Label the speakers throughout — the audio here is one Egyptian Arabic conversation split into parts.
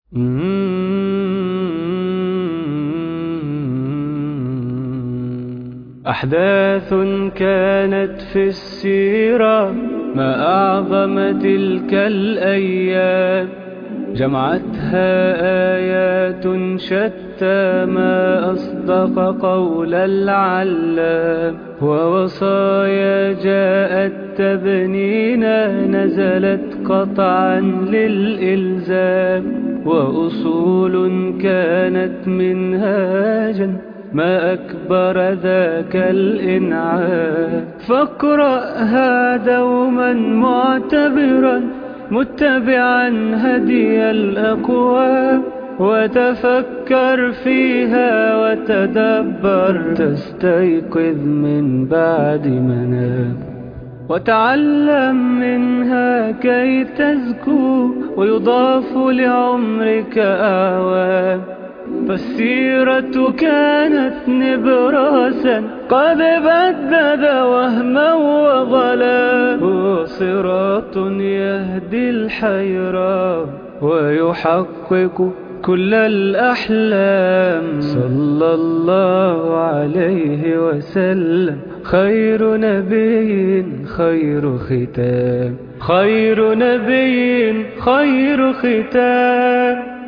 Speaker 1: أحداث كانت في السيرة ما أعظم تلك الأيام جمعتها آيات شتى ما أصدق قول العلام ووصايا جاءت تبنينا نزلت قطعا للإلزام وأصول كانت منهاجا ما أكبر ذاك الإنعام فاقرأها دوما معتبرا متبعا هدي الأقوام وتفكر فيها وتدبر تستيقظ من بعد منام وتعلم منها كي تزكو ويضاف لعمرك أعوام فالسيرة كانت نبراسا قد بدد وهما وظلا هو صراط يهدي الحيرة ويحقق كل الأحلام صلى الله عليه وسلم خير نبي خير ختام خير نبي خير ختام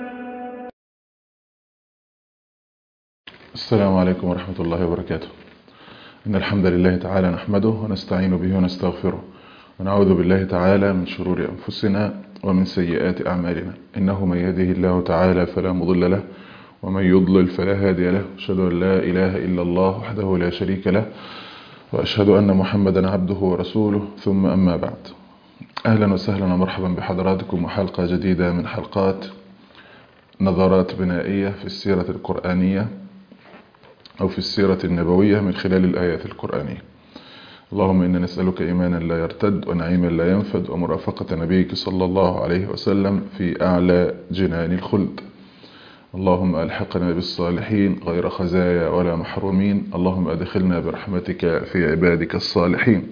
Speaker 2: السلام عليكم ورحمة الله وبركاته إن الحمد لله تعالى نحمده ونستعين به ونستغفره ونعوذ بالله تعالى من شرور أنفسنا ومن سيئات أعمالنا إنه من يهده الله تعالى فلا مضل له ومن يضلل فلا هادي له أشهد أن لا إله إلا الله وحده لا شريك له وأشهد أن محمدا عبده ورسوله ثم أما بعد أهلا وسهلا ومرحبا بحضراتكم وحلقة جديدة من حلقات نظرات بنائية في السيرة القرآنية أو في السيرة النبوية من خلال الآيات القرآنية اللهم إنا نسألك إيمانا لا يرتد ونعيما لا ينفد ومرافقة نبيك صلى الله عليه وسلم في أعلى جنان الخلد اللهم ألحقنا بالصالحين غير خزايا ولا محرومين اللهم أدخلنا برحمتك في عبادك الصالحين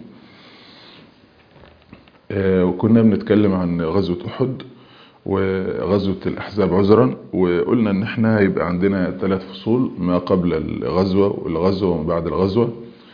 Speaker 2: وكنا بنتكلم عن غزوة أحد وغزوة الأحزاب عذرا وقلنا ان احنا هيبقى عندنا ثلاث فصول ما قبل الغزوة والغزوة وما بعد الغزوة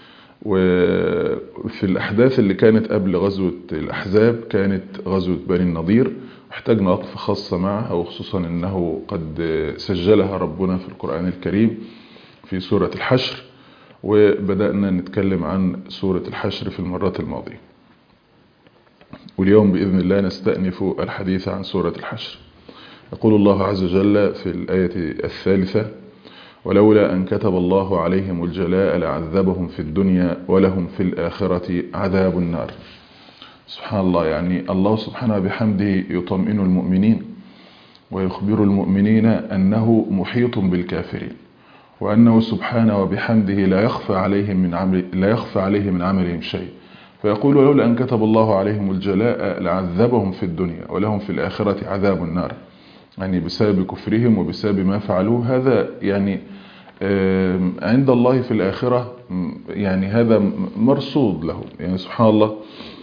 Speaker 2: وفي الأحداث اللي كانت قبل غزوة الأحزاب كانت غزوة بني النضير احتاجنا وقفة خاصة معها وخصوصا انه قد سجلها ربنا في القرآن الكريم في سورة الحشر وبدأنا نتكلم عن سورة الحشر في المرات الماضية واليوم بإذن الله نستأنف الحديث عن سورة الحشر يقول الله عز وجل في الآية الثالثة ولولا أن كتب الله عليهم الجلاء لعذبهم في الدنيا ولهم في الآخرة عذاب النار سبحان الله يعني الله سبحانه بحمده يطمئن المؤمنين ويخبر المؤمنين أنه محيط بالكافرين وأنه سبحانه وبحمده لا يخفى عليهم من عمل لا يخفى عليه من عملهم شيء فيقول ولولا أن كتب الله عليهم الجلاء لعذبهم في الدنيا ولهم في الآخرة عذاب النار يعني بسبب كفرهم وبسبب ما فعلوه هذا يعني عند الله في الآخرة يعني هذا مرصود له يعني سبحان الله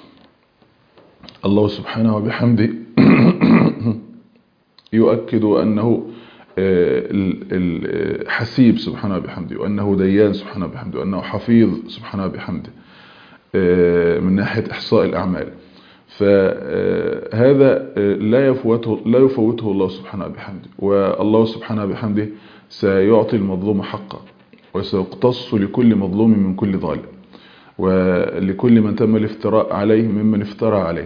Speaker 2: الله سبحانه وبحمده يؤكد أنه حسيب سبحانه وبحمده وأنه ديان سبحانه وبحمده وأنه حفيظ سبحانه وبحمده من ناحية إحصاء الأعمال فهذا لا يفوته, لا يفوته الله سبحانه بحمده والله سبحانه بحمده سيعطي المظلوم حقه وسيقتص لكل مظلوم من كل ظالم ولكل من تم الافتراء عليه ممن افترى عليه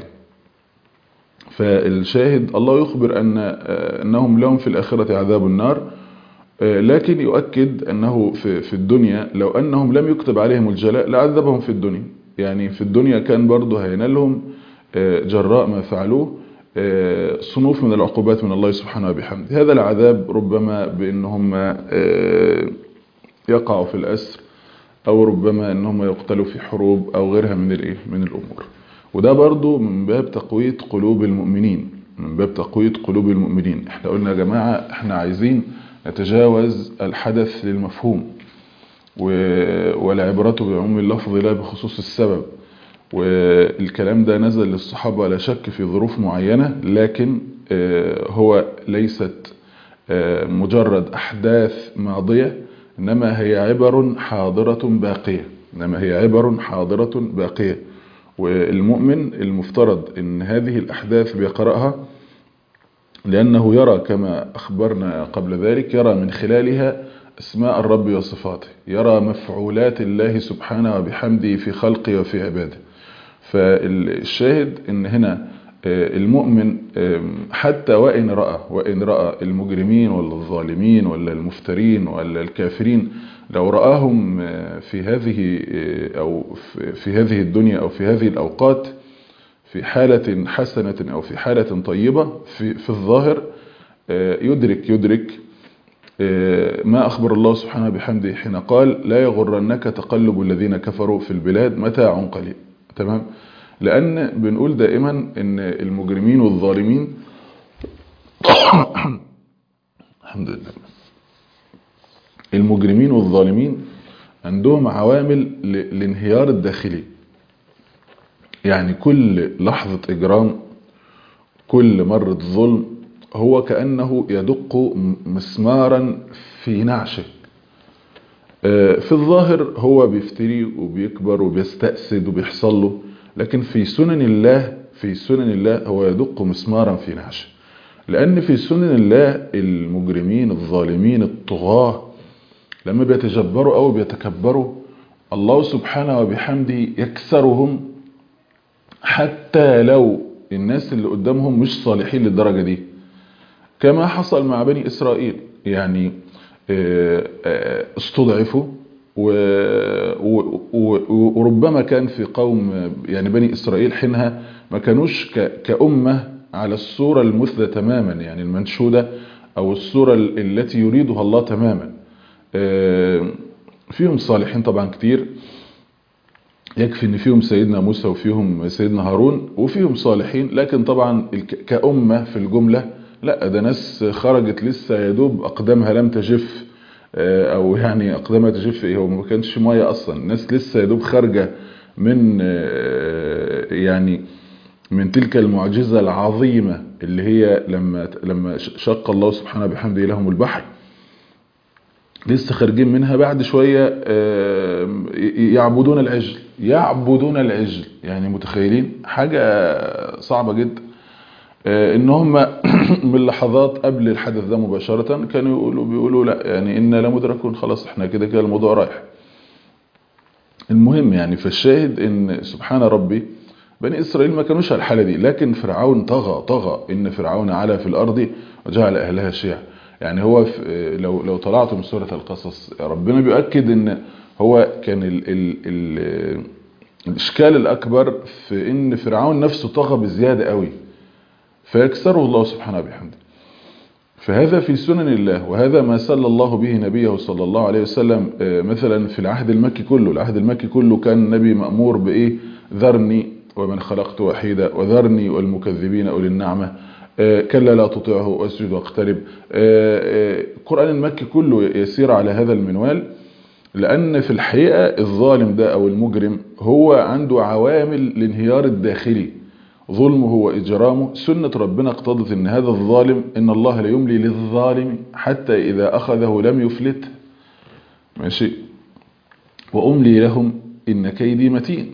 Speaker 2: فالشاهد الله يخبر أن أنهم لهم في الآخرة عذاب النار لكن يؤكد أنه في الدنيا لو أنهم لم يكتب عليهم الجلاء لعذبهم في الدنيا يعني في الدنيا كان برضه هينالهم جراء ما فعلوه صنوف من العقوبات من الله سبحانه وبحمده هذا العذاب ربما بأنهم يقعوا في الأسر أو ربما أنهم يقتلوا في حروب أو غيرها من الإيه من الأمور وده برضه من باب تقوية قلوب المؤمنين من باب تقوية قلوب المؤمنين احنا قلنا يا جماعة احنا عايزين نتجاوز الحدث للمفهوم والعبرة بعموم اللفظ لا بخصوص السبب والكلام ده نزل للصحابة لا شك في ظروف معينة لكن هو ليست مجرد أحداث ماضية إنما هي عبر حاضرة باقية إنما هي عبر حاضرة باقية والمؤمن المفترض إن هذه الأحداث بيقرأها لأنه يرى كما أخبرنا قبل ذلك يرى من خلالها اسماء الرب وصفاته يرى مفعولات الله سبحانه وبحمده في خلقه وفي عباده فالشاهد ان هنا المؤمن حتى وإن رأى وإن رأى المجرمين ولا الظالمين ولا المفترين ولا الكافرين لو رآهم في هذه أو في هذه الدنيا أو في هذه الأوقات في حالة حسنة أو في حالة طيبة في, في الظاهر يدرك يدرك ما أخبر الله سبحانه بحمده حين قال لا يغرنك تقلب الذين كفروا في البلاد متاع قليل تمام لأن بنقول دائما ان المجرمين والظالمين الحمد لله المجرمين والظالمين عندهم عوامل الانهيار الداخلي يعني كل لحظة إجرام كل مرة ظلم هو كأنه يدق مسمارا في نعشه في الظاهر هو بيفتري وبيكبر وبيستأسد وبيحصل له لكن في سنن الله في سنن الله هو يدق مسمارا في نعشه لأن في سنن الله المجرمين الظالمين الطغاة لما بيتجبروا أو بيتكبروا الله سبحانه وبحمده يكسرهم حتى لو الناس اللي قدامهم مش صالحين للدرجة دي كما حصل مع بني إسرائيل يعني استضعفوا وربما كان في قوم يعني بني إسرائيل حينها ما كانوش كأمة على الصورة المثلى تماما يعني المنشودة أو الصورة التي يريدها الله تماما فيهم صالحين طبعا كتير يكفي ان فيهم سيدنا موسى وفيهم سيدنا هارون وفيهم صالحين لكن طبعا كأمة في الجملة لا ده ناس خرجت لسه يدوب أقدامها لم تجف او يعني اقدامها تجف ايه هو ما كانش ميه اصلا الناس لسه يدوب خارجه من يعني من تلك المعجزه العظيمه اللي هي لما لما شق الله سبحانه بحمده لهم البحر لسه خارجين منها بعد شويه يعبدون العجل يعبدون العجل يعني متخيلين حاجه صعبه جدا ان هم من لحظات قبل الحدث ده مباشرة كانوا يقولوا بيقولوا لا يعني إنا لمدركون خلاص احنا كده كده الموضوع رايح المهم يعني فالشاهد ان سبحان ربي بني إسرائيل ما كانوش على الحالة دي لكن فرعون طغى طغى إن فرعون علا في الأرض وجعل أهلها شيعا يعني هو لو لو طلعتم سورة القصص ربنا بيؤكد ان هو كان ال ال ال الإشكال الأكبر في إن فرعون نفسه طغى بزيادة قوي فيكسره الله سبحانه بحمده فهذا في سنن الله وهذا ما سل الله به نبيه صلى الله عليه وسلم مثلا في العهد المكي كله العهد المكي كله كان النبي مأمور بإيه ذرني ومن خلقت وحيدا وذرني والمكذبين أولي النعمة كلا لا تطيعه واسجد واقترب القرآن المكي كله يسير على هذا المنوال لأن في الحقيقة الظالم ده أو المجرم هو عنده عوامل الانهيار الداخلي ظلمه وإجرامه سنة ربنا اقتضت ان هذا الظالم ان الله لا يملي للظالم حتى إذا أخذه لم يفلت ماشي وأملي لهم إن كيدي متين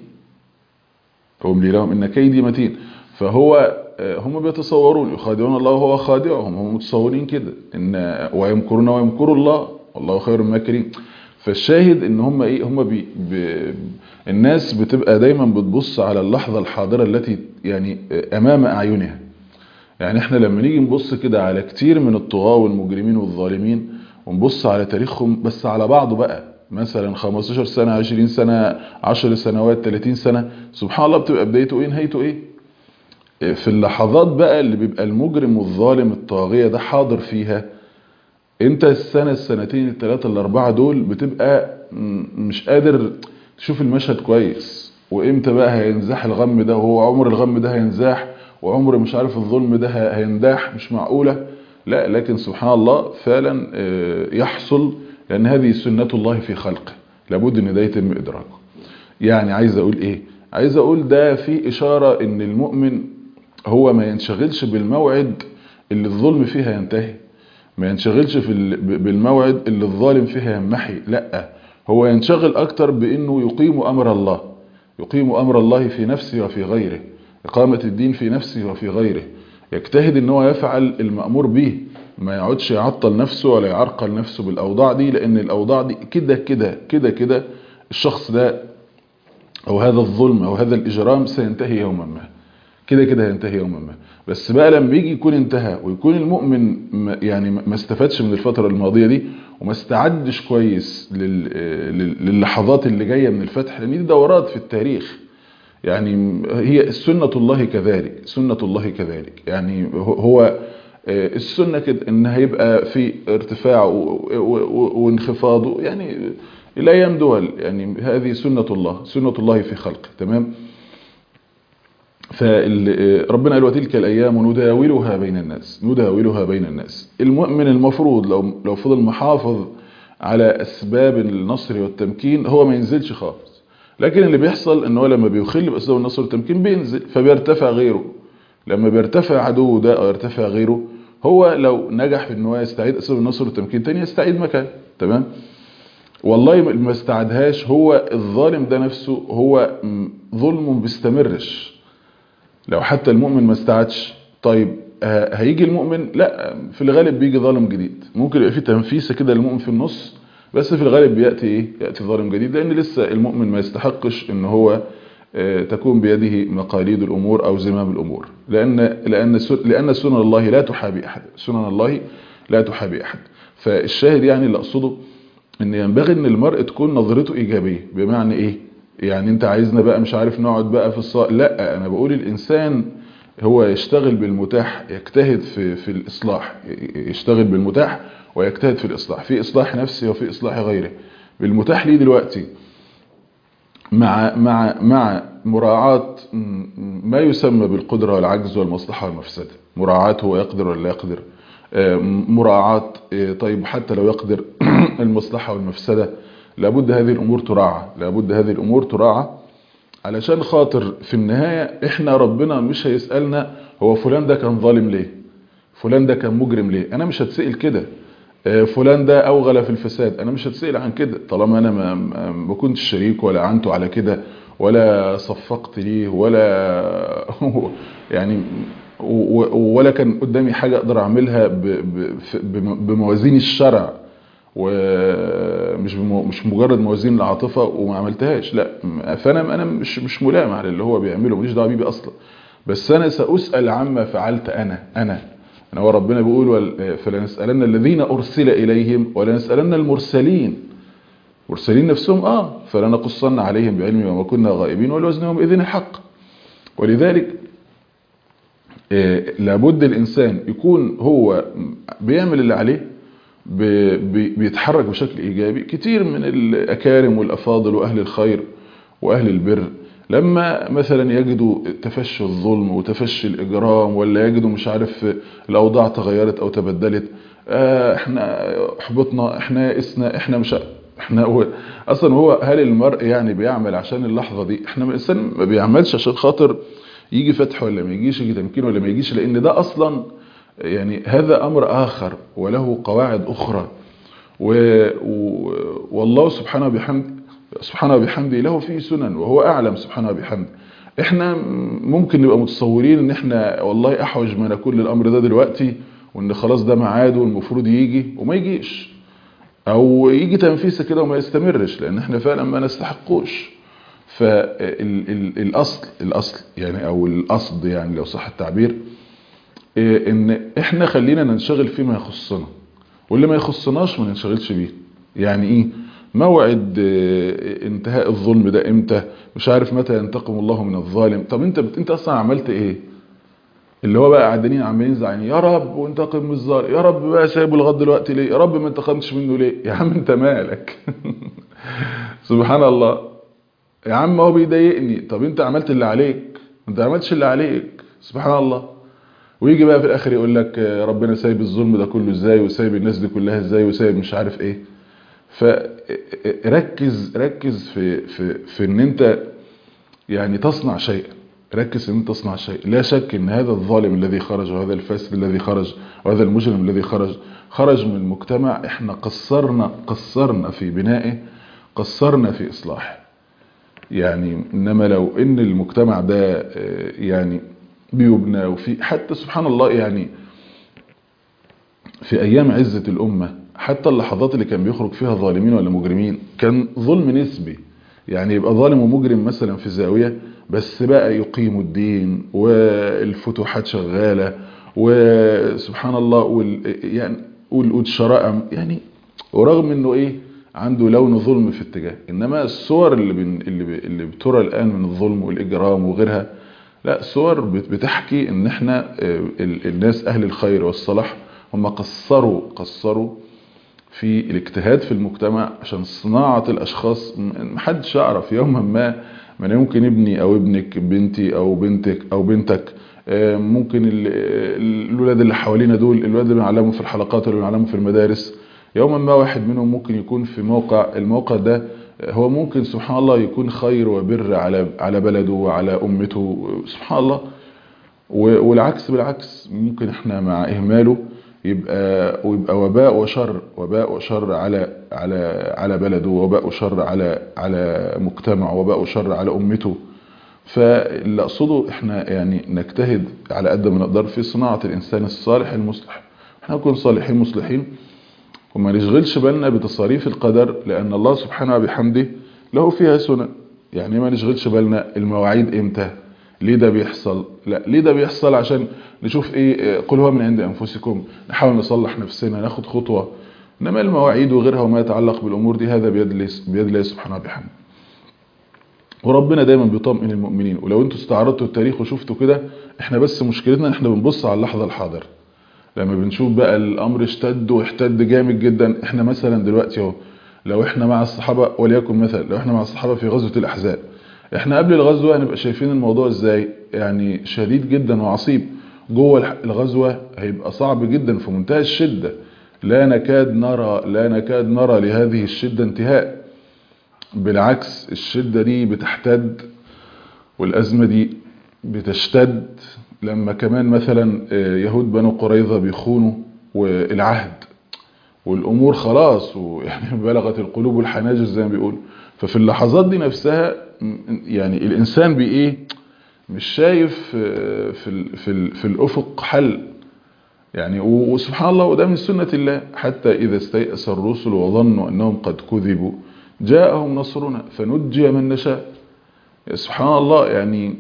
Speaker 2: أملي لهم إن كيدي متين فهو هم بيتصورون يخادعون الله وهو خادعهم هم متصورين كده إن ويمكرون ويمكر الله والله خير الماكرين فالشاهد ان هم ايه هم بي بي الناس بتبقى دايما بتبص على اللحظة الحاضرة التي يعني امام اعينها يعني احنا لما نيجي نبص كده على كتير من الطغاة والمجرمين والظالمين ونبص على تاريخهم بس على بعضه بقى مثلا 15 سنة 20 سنة 10 سنوات 30 سنة سبحان الله بتبقى بدايته ايه نهايته ايه في اللحظات بقى اللي بيبقى المجرم والظالم الطاغية ده حاضر فيها انت السنة السنتين الثلاثة الاربعة دول بتبقى مش قادر تشوف المشهد كويس وامتى بقى هينزاح الغم ده وهو عمر الغم ده هينزاح وعمر مش عارف الظلم ده هينداح مش معقولة لا لكن سبحان الله فعلا يحصل لان هذه سنة الله في خلقه لابد ان ده يتم ادراكه يعني عايز اقول ايه عايز اقول ده في اشارة ان المؤمن هو ما ينشغلش بالموعد اللي الظلم فيها ينتهي ما ينشغلش في ال- ب- بالموعد اللي الظالم فيها يمحي لا هو ينشغل اكتر بانه يقيم امر الله يقيم امر الله في نفسه وفي غيره اقامة الدين في نفسه وفي غيره يجتهد ان هو يفعل المأمور به ما يقعدش يعطل نفسه ولا يعرقل نفسه بالاوضاع دي لان الاوضاع دي كده كده كده كده الشخص ده او هذا الظلم او هذا الاجرام سينتهي يوما ما كده كده هينتهي يوما ما بس بقى لما يجي يكون انتهى ويكون المؤمن ما- يعني ما استفادش من الفترة الماضية دي وما استعدش كويس لل- لل- للحظات اللي جاية من الفتح لان دي دورات في التاريخ يعني هي سنة الله كذلك سنة الله كذلك يعني هو- هو آه، السنة كده ان هيبقى في ارتفاع و- و- و- وانخفاض يعني الايام دول يعني هذه سنة الله سنة الله في خلقه تمام فربنا قال وتلك الايام نداولها بين الناس نداولها بين الناس المؤمن المفروض لو لو فضل محافظ على اسباب النصر والتمكين هو ما ينزلش خالص لكن اللي بيحصل ان هو لما بيخل باسباب النصر والتمكين بينزل فبيرتفع غيره لما بيرتفع عدو ده او يرتفع غيره هو لو نجح في ان هو يستعيد اسباب النصر والتمكين تاني يستعيد مكان تمام والله ما- ما استعدهاش هو الظالم ده نفسه هو م- ظلم بيستمرش لو حتى المؤمن ما استعدش طيب ه- هيجي المؤمن لا في الغالب بيجي ظالم جديد ممكن يبقى في تنفيسه كده للمؤمن في النص بس في الغالب بياتي ايه ياتي ظالم جديد لان لسه المؤمن ما يستحقش ان هو آه، تكون بيده مقاليد الامور او زمام الامور لان لان سن- لان سنن الله لا تحابي احد سنن الله لا تحابي احد فالشاهد يعني اللي اقصده ان ينبغي ان المرء تكون نظرته ايجابيه بمعنى ايه يعني انت عايزنا بقى مش عارف نقعد بقى في الصا لا انا بقول الانسان هو يشتغل بالمتاح يجتهد في في الاصلاح يشتغل بالمتاح ويجتهد في الاصلاح في اصلاح نفسي وفي اصلاح غيره بالمتاح ليه دلوقتي مع مع مع مراعاة م- ما يسمى بالقدرة والعجز والمصلحة والمفسدة مراعاة هو يقدر ولا لا يقدر آه، مراعاة آه، طيب حتى لو يقدر المصلحة والمفسدة لابد هذه الأمور تراعى لابد هذه الأمور تراعى علشان خاطر في النهاية احنا ربنا مش هيسألنا هو فلان ده كان ظالم ليه فلان ده كان مجرم ليه انا مش هتسأل كده آه، فلان ده اوغل في الفساد انا مش هتسأل عن كده طالما انا ما, ما- ما كنتش شريك ولا عنته على كده ولا صفقت ليه ولا يعني و- و- ولا كان قدامي حاجة اقدر اعملها ب- ب- في- بم- بموازين الشرع ومش بمو- مش مجرد موازين العاطفة وما عملتهاش لا فانا انا مش مش ملام على اللي هو بيعمله ماليش دعوه بيه اصلا بس انا ساسال عما فعلت انا انا انا هو ربنا بيقول وال- فلنسالن الذين ارسل اليهم ولنسالن المرسلين مرسلين نفسهم اه فلنقصن عليهم بعلم وما كنا غائبين والوزن يومئذ الحق ولذلك آه، لابد الانسان يكون هو بيعمل اللي عليه ب- بي- بيتحرك بشكل ايجابي كتير من الاكارم والافاضل واهل الخير واهل البر لما مثلا يجدوا تفشي الظلم وتفشي الاجرام ولا يجدوا مش عارف الاوضاع تغيرت او تبدلت آه، احنا احبطنا احنا يئسنا احنا مش احنا هو اصلا هو هل المرء يعني بيعمل عشان اللحظه دي احنا الانسان ما بيعملش عشان خاطر يجي فتح ولا ما يجيش يجي تمكين ولا ما يجيش لان ده اصلا يعني هذا امر اخر وله قواعد اخرى و... و... والله سبحانه بحمد سبحانه بحمده له فيه سنن وهو اعلم سبحانه بحمده احنا ممكن نبقى متصورين ان احنا والله احوج ما نكون للامر ده دلوقتي وان خلاص ده ميعاده والمفروض يجي وما يجيش او يجي تنفيسه كده وما يستمرش لان احنا فعلا ما نستحقوش فالاصل الاصل يعني او القصد يعني لو صح التعبير إيه ان احنا خلينا ننشغل فيما يخصنا واللي ما يخصناش ما ننشغلش بيه يعني ايه موعد آه، انتهاء الظلم ده امتى مش عارف متى ينتقم الله من الظالم طب انت انت اصلا عملت ايه اللي هو بقى قاعدين عمالين زعلانين يا رب وانتقم من الظالم يا رب بقى سايبه لغايه دلوقتي ليه يا رب ما انتقمتش منه ليه يا عم انت مالك سبحان الله يا عم هو بيضايقني طب انت عملت اللي عليك انت عملتش اللي عليك سبحان الله ويجي بقى في الاخر يقول لك آه، ربنا سايب الظلم ده كله ازاي وسايب الناس دي كلها ازاي وسايب مش عارف ايه فركز ركز في في في ان انت يعني تصنع شيئا ركز ان انت تصنع شيء لا شك ان هذا الظالم الذي خرج وهذا الفاسد الذي خرج وهذا المجرم الذي خرج خرج من مجتمع احنا قصرنا قصرنا في بنائه قصرنا في اصلاحه يعني انما لو ان المجتمع ده يعني بيبنى وفي حتى سبحان الله يعني في ايام عزة الامة حتى اللحظات اللي كان بيخرج فيها ظالمين ولا مجرمين كان ظلم نسبي يعني يبقى ظالم ومجرم مثلا في زاوية بس بقى يقيم الدين والفتوحات شغالة وسبحان الله وال يعني والشرائع يعني ورغم انه ايه عنده لون ظلم في اتجاه انما الصور اللي بن اللي, ب... اللي بترى الان من الظلم والاجرام وغيرها لا صور بتحكي ان احنا الناس اهل الخير والصلاح هم قصروا قصروا في الاجتهاد في المجتمع عشان صناعة الاشخاص محدش يعرف يوما ما من يمكن ابني او ابنك بنتي او بنتك او بنتك ممكن الولاد اللي حوالينا دول الولاد اللي بنعلمهم في الحلقات اللي بنعلمهم في المدارس يوما ما واحد منهم ممكن يكون في موقع الموقع ده هو ممكن سبحان الله يكون خير وبر على على بلده وعلى امته سبحان الله والعكس بالعكس ممكن احنا مع اهماله يبقى ويبقى وباء وشر وباء وشر على على على بلده وباء وشر على على مجتمع وباء وشر على امته فاللي اقصده احنا يعني نجتهد على قد ما نقدر في صناعة الانسان الصالح المصلح احنا نكون صالحين مصلحين وما نشغلش بالنا بتصاريف القدر لان الله سبحانه وبحمده له فيها سنن يعني ما نشغلش بالنا المواعيد امتى ليه ده بيحصل لا ليه ده بيحصل عشان نشوف ايه قل هو من عند انفسكم نحاول نصلح نفسنا ناخد خطوة انما المواعيد وغيرها وما يتعلق بالامور دي هذا بيد الله بيد الله سبحانه وبحمده وربنا دايما بيطمئن المؤمنين ولو انتوا استعرضتوا التاريخ وشفتوا كده احنا بس مشكلتنا احنا بنبص على اللحظة الحاضرة لما بنشوف بقى الامر اشتد واحتد جامد جدا احنا مثلا دلوقتي اهو لو احنا مع الصحابة وليكن مثلا لو احنا مع الصحابة في غزوة الاحزاب احنا قبل الغزوة هنبقى شايفين الموضوع ازاي يعني شديد جدا وعصيب جوه الغزوة هيبقى صعب جدا في منتهى الشدة لا نكاد نرى لا نكاد نرى لهذه الشدة انتهاء بالعكس الشدة دي بتحتد والأزمة دي بتشتد لما كمان مثلا يهود بنو قريظة بيخونوا والعهد والأمور خلاص ويعني بلغت القلوب والحناجر زي ما بيقول ففي اللحظات دي نفسها يعني الإنسان بإيه مش شايف في ال في ال في الأفق حل يعني وسبحان الله وده من سنة الله حتى إذا استيأس الرسل وظنوا أنهم قد كذبوا جاءهم نصرنا فنجي من نشاء سبحان الله يعني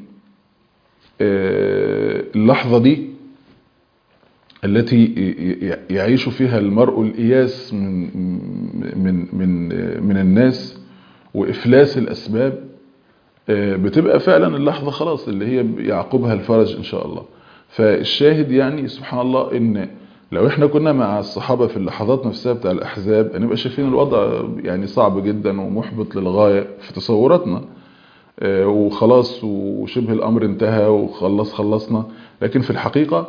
Speaker 2: اللحظة دي التي يعيش فيها المرء الإياس من من من من الناس وإفلاس الأسباب بتبقى فعلا اللحظة خلاص اللي هي يعقبها الفرج إن شاء الله فالشاهد يعني سبحان الله إن لو احنا كنا مع الصحابة في اللحظات نفسها بتاع الأحزاب هنبقى شايفين الوضع يعني صعب جدا ومحبط للغاية في تصوراتنا وخلاص وشبه الأمر انتهى وخلص خلصنا لكن في الحقيقة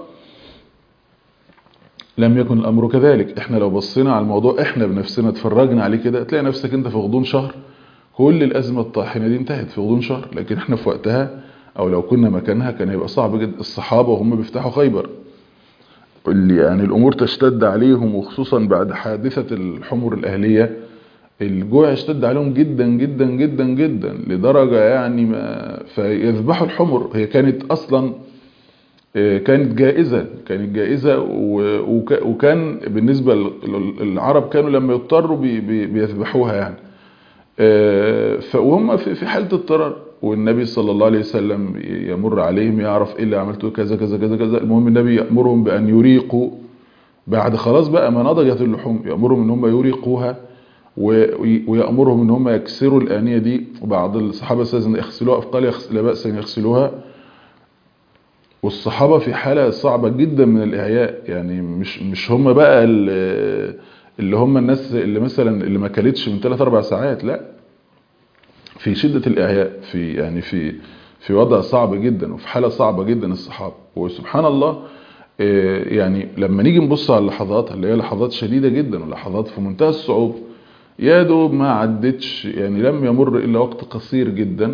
Speaker 2: لم يكن الأمر كذلك احنا لو بصينا على الموضوع احنا بنفسنا اتفرجنا عليه كده تلاقي نفسك انت في غضون شهر كل الأزمة الطاحنة دي انتهت في غضون شهر لكن احنا في وقتها او لو كنا مكانها كان هيبقى صعب جدا الصحابة وهم بيفتحوا خيبر اللي يعني الأمور تشتد عليهم وخصوصا بعد حادثة الحمر الأهلية الجوع اشتد عليهم جدا جدا جدا جدا لدرجة يعني ما فيذبحوا الحمر هي كانت أصلا كانت جائزة كانت جائزة وكان بالنسبة للعرب كانوا لما يضطروا بيذبحوها يعني وهم في حالة اضطرار والنبي صلى الله عليه وسلم يمر عليهم يعرف ايه اللي عملته كذا كذا كذا كذا المهم النبي يأمرهم بأن يريقوا بعد خلاص بقى ما نضجت اللحوم يأمرهم ان هم يريقوها ويأمرهم ان هم يكسروا الآنية دي وبعض الصحابة استاذن يغسلوها قال لا بأس ان يغسلوها والصحابة في حالة صعبة جدا من الإعياء يعني مش مش هم بقى اللي هم الناس اللي مثلا اللي ما كلتش من 3 4 ساعات لا في شدة الإعياء في يعني في في وضع صعب جدا وفي حالة صعبة جدا الصحابة وسبحان الله يعني لما نيجي نبص على اللحظات اللي هي لحظات شديدة جدا ولحظات في منتهى الصعوبة يا دوب ما عدتش يعني لم يمر إلا وقت قصير جدا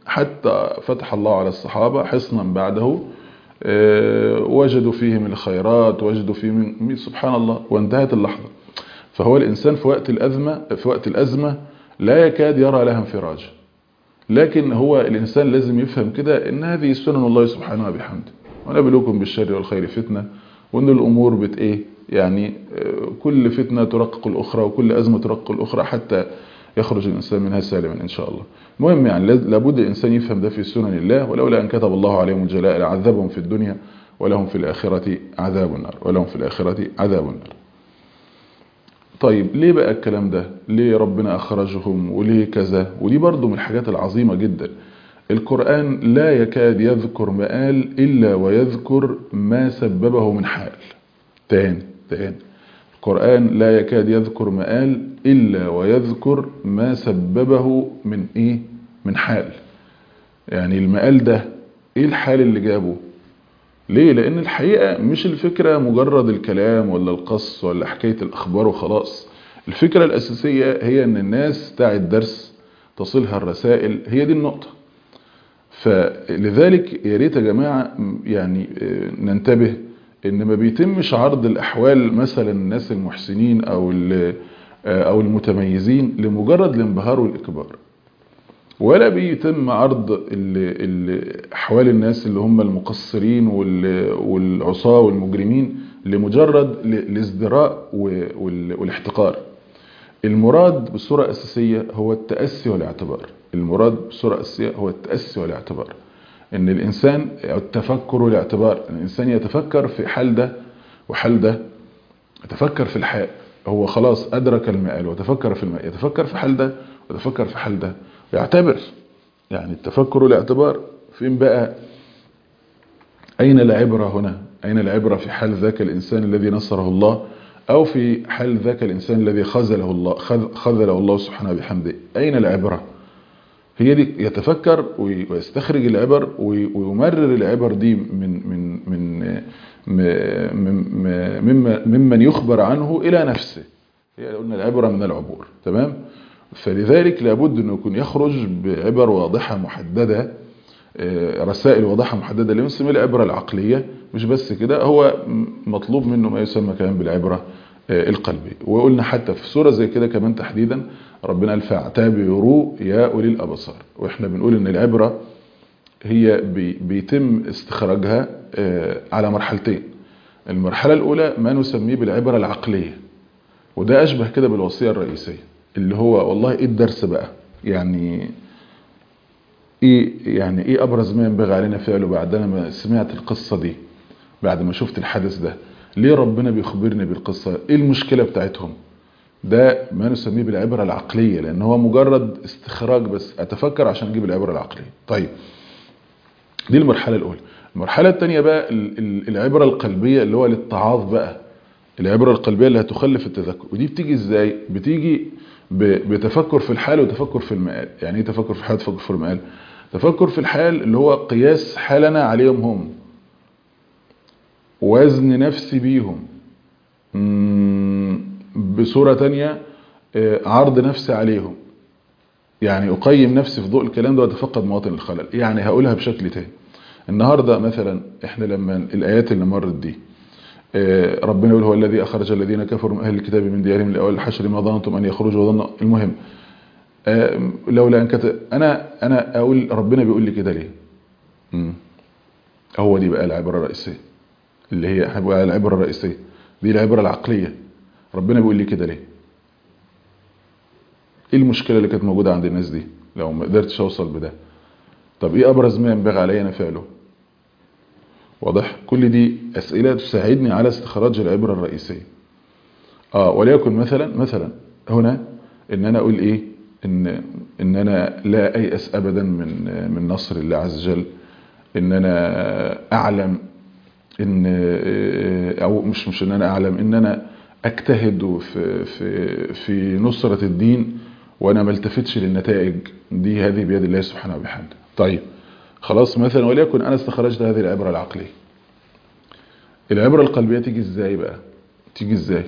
Speaker 2: حتى فتح الله على الصحابة حصنا بعده آه، وجدوا فيه من الخيرات وجدوا فيه من من- سبحان الله وانتهت اللحظة فهو الإنسان في وقت الأزمة في وقت الأزمة لا يكاد يرى لها انفراج لكن هو الإنسان لازم يفهم كده إن هذه سنن الله سبحانه وبحمده ونبلوكم بالشر والخير فتنة وإن الأمور بت إيه يعني آه، كل فتنة ترقق الأخرى وكل أزمة ترقق الأخرى حتى يخرج الإنسان منها سالما إن شاء الله المهم يعني لاز- لابد الإنسان يفهم ده في سنن الله ولولا أن كتب الله عليهم الجلاء لعذبهم في الدنيا ولهم في الآخرة عذاب النار ولهم في الآخرة عذاب النار طيب ليه بقى الكلام ده ليه ربنا أخرجهم وليه كذا ودي برضو من الحاجات العظيمة جدا القرآن لا يكاد يذكر مآل إلا ويذكر ما سببه من حال تاني تاني القرآن لا يكاد يذكر مآل إلا ويذكر ما سببه من إيه من حال يعني المآل ده إيه الحال اللي جابه ليه لأن الحقيقة مش الفكرة مجرد الكلام ولا القص ولا حكاية الأخبار وخلاص الفكرة الأساسية هي أن الناس بتاع الدرس تصلها الرسائل هي دي النقطة فلذلك يا ريت يا جماعة يعني آه، ننتبه ان ما بيتمش عرض الاحوال مثلا الناس المحسنين او ال- آه، او المتميزين لمجرد الانبهار والاكبار ولا بيتم عرض ال- ال- احوال الناس اللي هم المقصرين وال- والعصاة والمجرمين لمجرد ال- الازدراء و- وال- والاحتقار المراد بصورة أساسية هو التأسي والاعتبار المراد بصورة أساسية هو التأسي والاعتبار ان الانسان التفكر والاعتبار الانسان يتفكر في حال ده وحال ده يتفكر في الحال هو خلاص ادرك المآل وتفكر في المآل يتفكر في حال ده ويتفكر في حال ده ويعتبر يعني التفكر والاعتبار فين بقى اين العبرة هنا اين العبرة في حال ذاك الانسان الذي نصره الله او في حال ذاك الانسان الذي خذله الله خذ- خذله الله سبحانه بحمده اين العبره هي دي يتفكر وي- ويستخرج العبر وي- ويمرر العبر دي من من من م- م- مما ممن يخبر عنه الى نفسه هي قلنا العبره من العبور تمام فلذلك لابد انه يكون يخرج بعبر واضحه محدده آه، رسائل واضحه محدده اللي بنسميها العبره العقليه مش بس كده هو م- مطلوب منه ما يسمى كمان بالعبره آه، القلبيه وقلنا حتى في سوره زي كده كمان تحديدا ربنا قال فاعتبروا يا اولي الابصار واحنا بنقول ان العبره هي بي- بيتم استخراجها آه، على مرحلتين المرحله الاولى ما نسميه بالعبره العقليه وده اشبه كده بالوصيه الرئيسيه اللي هو والله ايه الدرس بقى يعني ايه يعني ايه ابرز ما ينبغي علينا فعله بعد انا ما سمعت القصه دي بعد ما شفت الحدث ده ليه ربنا بيخبرني بالقصه ايه المشكله بتاعتهم ده ما نسميه بالعبره العقليه لان هو مجرد استخراج بس اتفكر عشان اجيب العبره العقليه طيب دي المرحله الاولى المرحله الثانيه بقى ال- ال- العبره القلبيه اللي هو الاتعاظ بقى العبره القلبيه اللي هتخلف التذكر ودي بتيجي ازاي بتيجي ب- بتفكر في الحال وتفكر في المآل يعني ايه تفكر في الحال وتفكر في المآل تفكر في الحال اللي هو قياس حالنا عليهم هم وزن نفسي بيهم مم، بصورة تانية آه، عرض نفسي عليهم يعني أقيم نفسي في ضوء الكلام ده وأتفقد مواطن الخلل يعني هقولها بشكل تاني النهاردة مثلا احنا لما الآيات اللي مرت دي آه، ربنا يقول هو الذي أخرج الذين كفروا من أهل الكتاب من ديارهم لأول الحشر ما ظننتم أن يخرجوا وظن المهم آه، لولا أن كتب أنا أنا أقول ربنا بيقول لي كده ليه مم. هو دي بقى العبرة الرئيسية اللي هي هتبقى العبرة الرئيسية دي العبرة العقلية ربنا بيقول لي كده ليه ايه المشكلة اللي كانت موجودة عند الناس دي لو ما قدرتش اوصل بده طب ايه ابرز ما ينبغي علي انا فعله واضح كل دي اسئلة تساعدني على استخراج العبرة الرئيسية اه وليكن مثلا مثلا هنا ان انا اقول ايه ان ان انا لا ايأس ابدا من من نصر الله عز وجل ان انا اعلم ان او مش مش ان انا اعلم ان انا اجتهد في في في نصرة الدين وانا ما التفتش للنتائج دي هذه بيد الله سبحانه وبحمده طيب خلاص مثلا وليكن انا استخرجت هذه العبرة العقلية العبرة القلبية تيجي ازاي بقى تيجي ازاي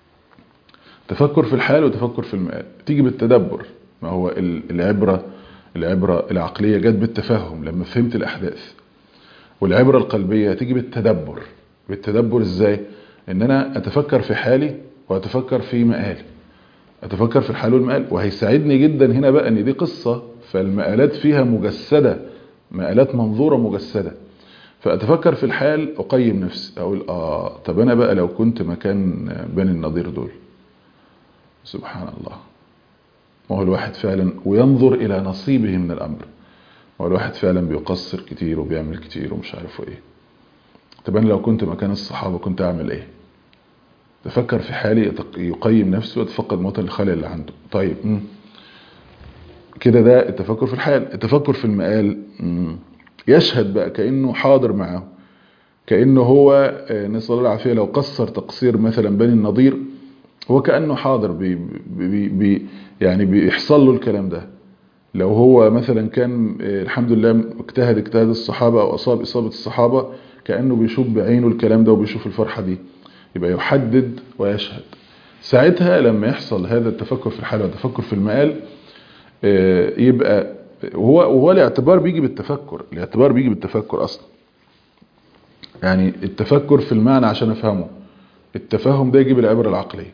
Speaker 2: تفكر في الحال وتفكر في المآل تيجي بالتدبر ما هو ال- العبرة العبرة العقلية جت بالتفهم لما فهمت الأحداث والعبرة القلبية هتيجي بالتدبر بالتدبر ازاي ان انا اتفكر في حالي واتفكر في مقالي اتفكر في الحال والمقال وهيساعدني جدا هنا بقى ان دي قصة فالمقالات فيها مجسدة مقالات منظورة مجسدة فاتفكر في الحال اقيم نفسي اقول اه طب انا بقى لو كنت مكان بني النضير دول سبحان الله ما هو الواحد فعلا وينظر الى نصيبه من الامر هو الواحد فعلا بيقصر كتير وبيعمل كتير ومش عارف ايه طب انا لو كنت مكان الصحابة كنت اعمل ايه تفكر في حالي يقيم نفسه ويتفقد موت الخلل اللي عنده طيب مم. كده ده التفكر في الحال التفكر في المقال مم. يشهد بقى كأنه حاضر معه كأنه هو نسأل الله العافية لو قصر تقصير مثلا بني النضير هو كأنه حاضر بي بي بي يعني بيحصل له الكلام ده لو هو مثلا كان الحمد لله اجتهد اجتهاد الصحابة او اصاب اصابة الصحابة كأنه بيشوف بعينه الكلام ده وبيشوف الفرحة دي يبقى يحدد ويشهد ساعتها لما يحصل هذا التفكر في الحال والتفكر في المقال يبقى وهو وهو الاعتبار بيجي بالتفكر الاعتبار بيجي بالتفكر اصلا يعني التفكر في المعنى عشان افهمه التفهم ده يجيب العبرة العقلية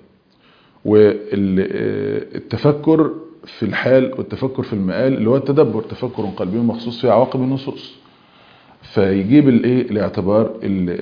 Speaker 2: والتفكر في الحال والتفكر في المقال اللي هو التدبر تفكر قلبي مخصوص في عواقب النصوص فيجيب الايه الاعتبار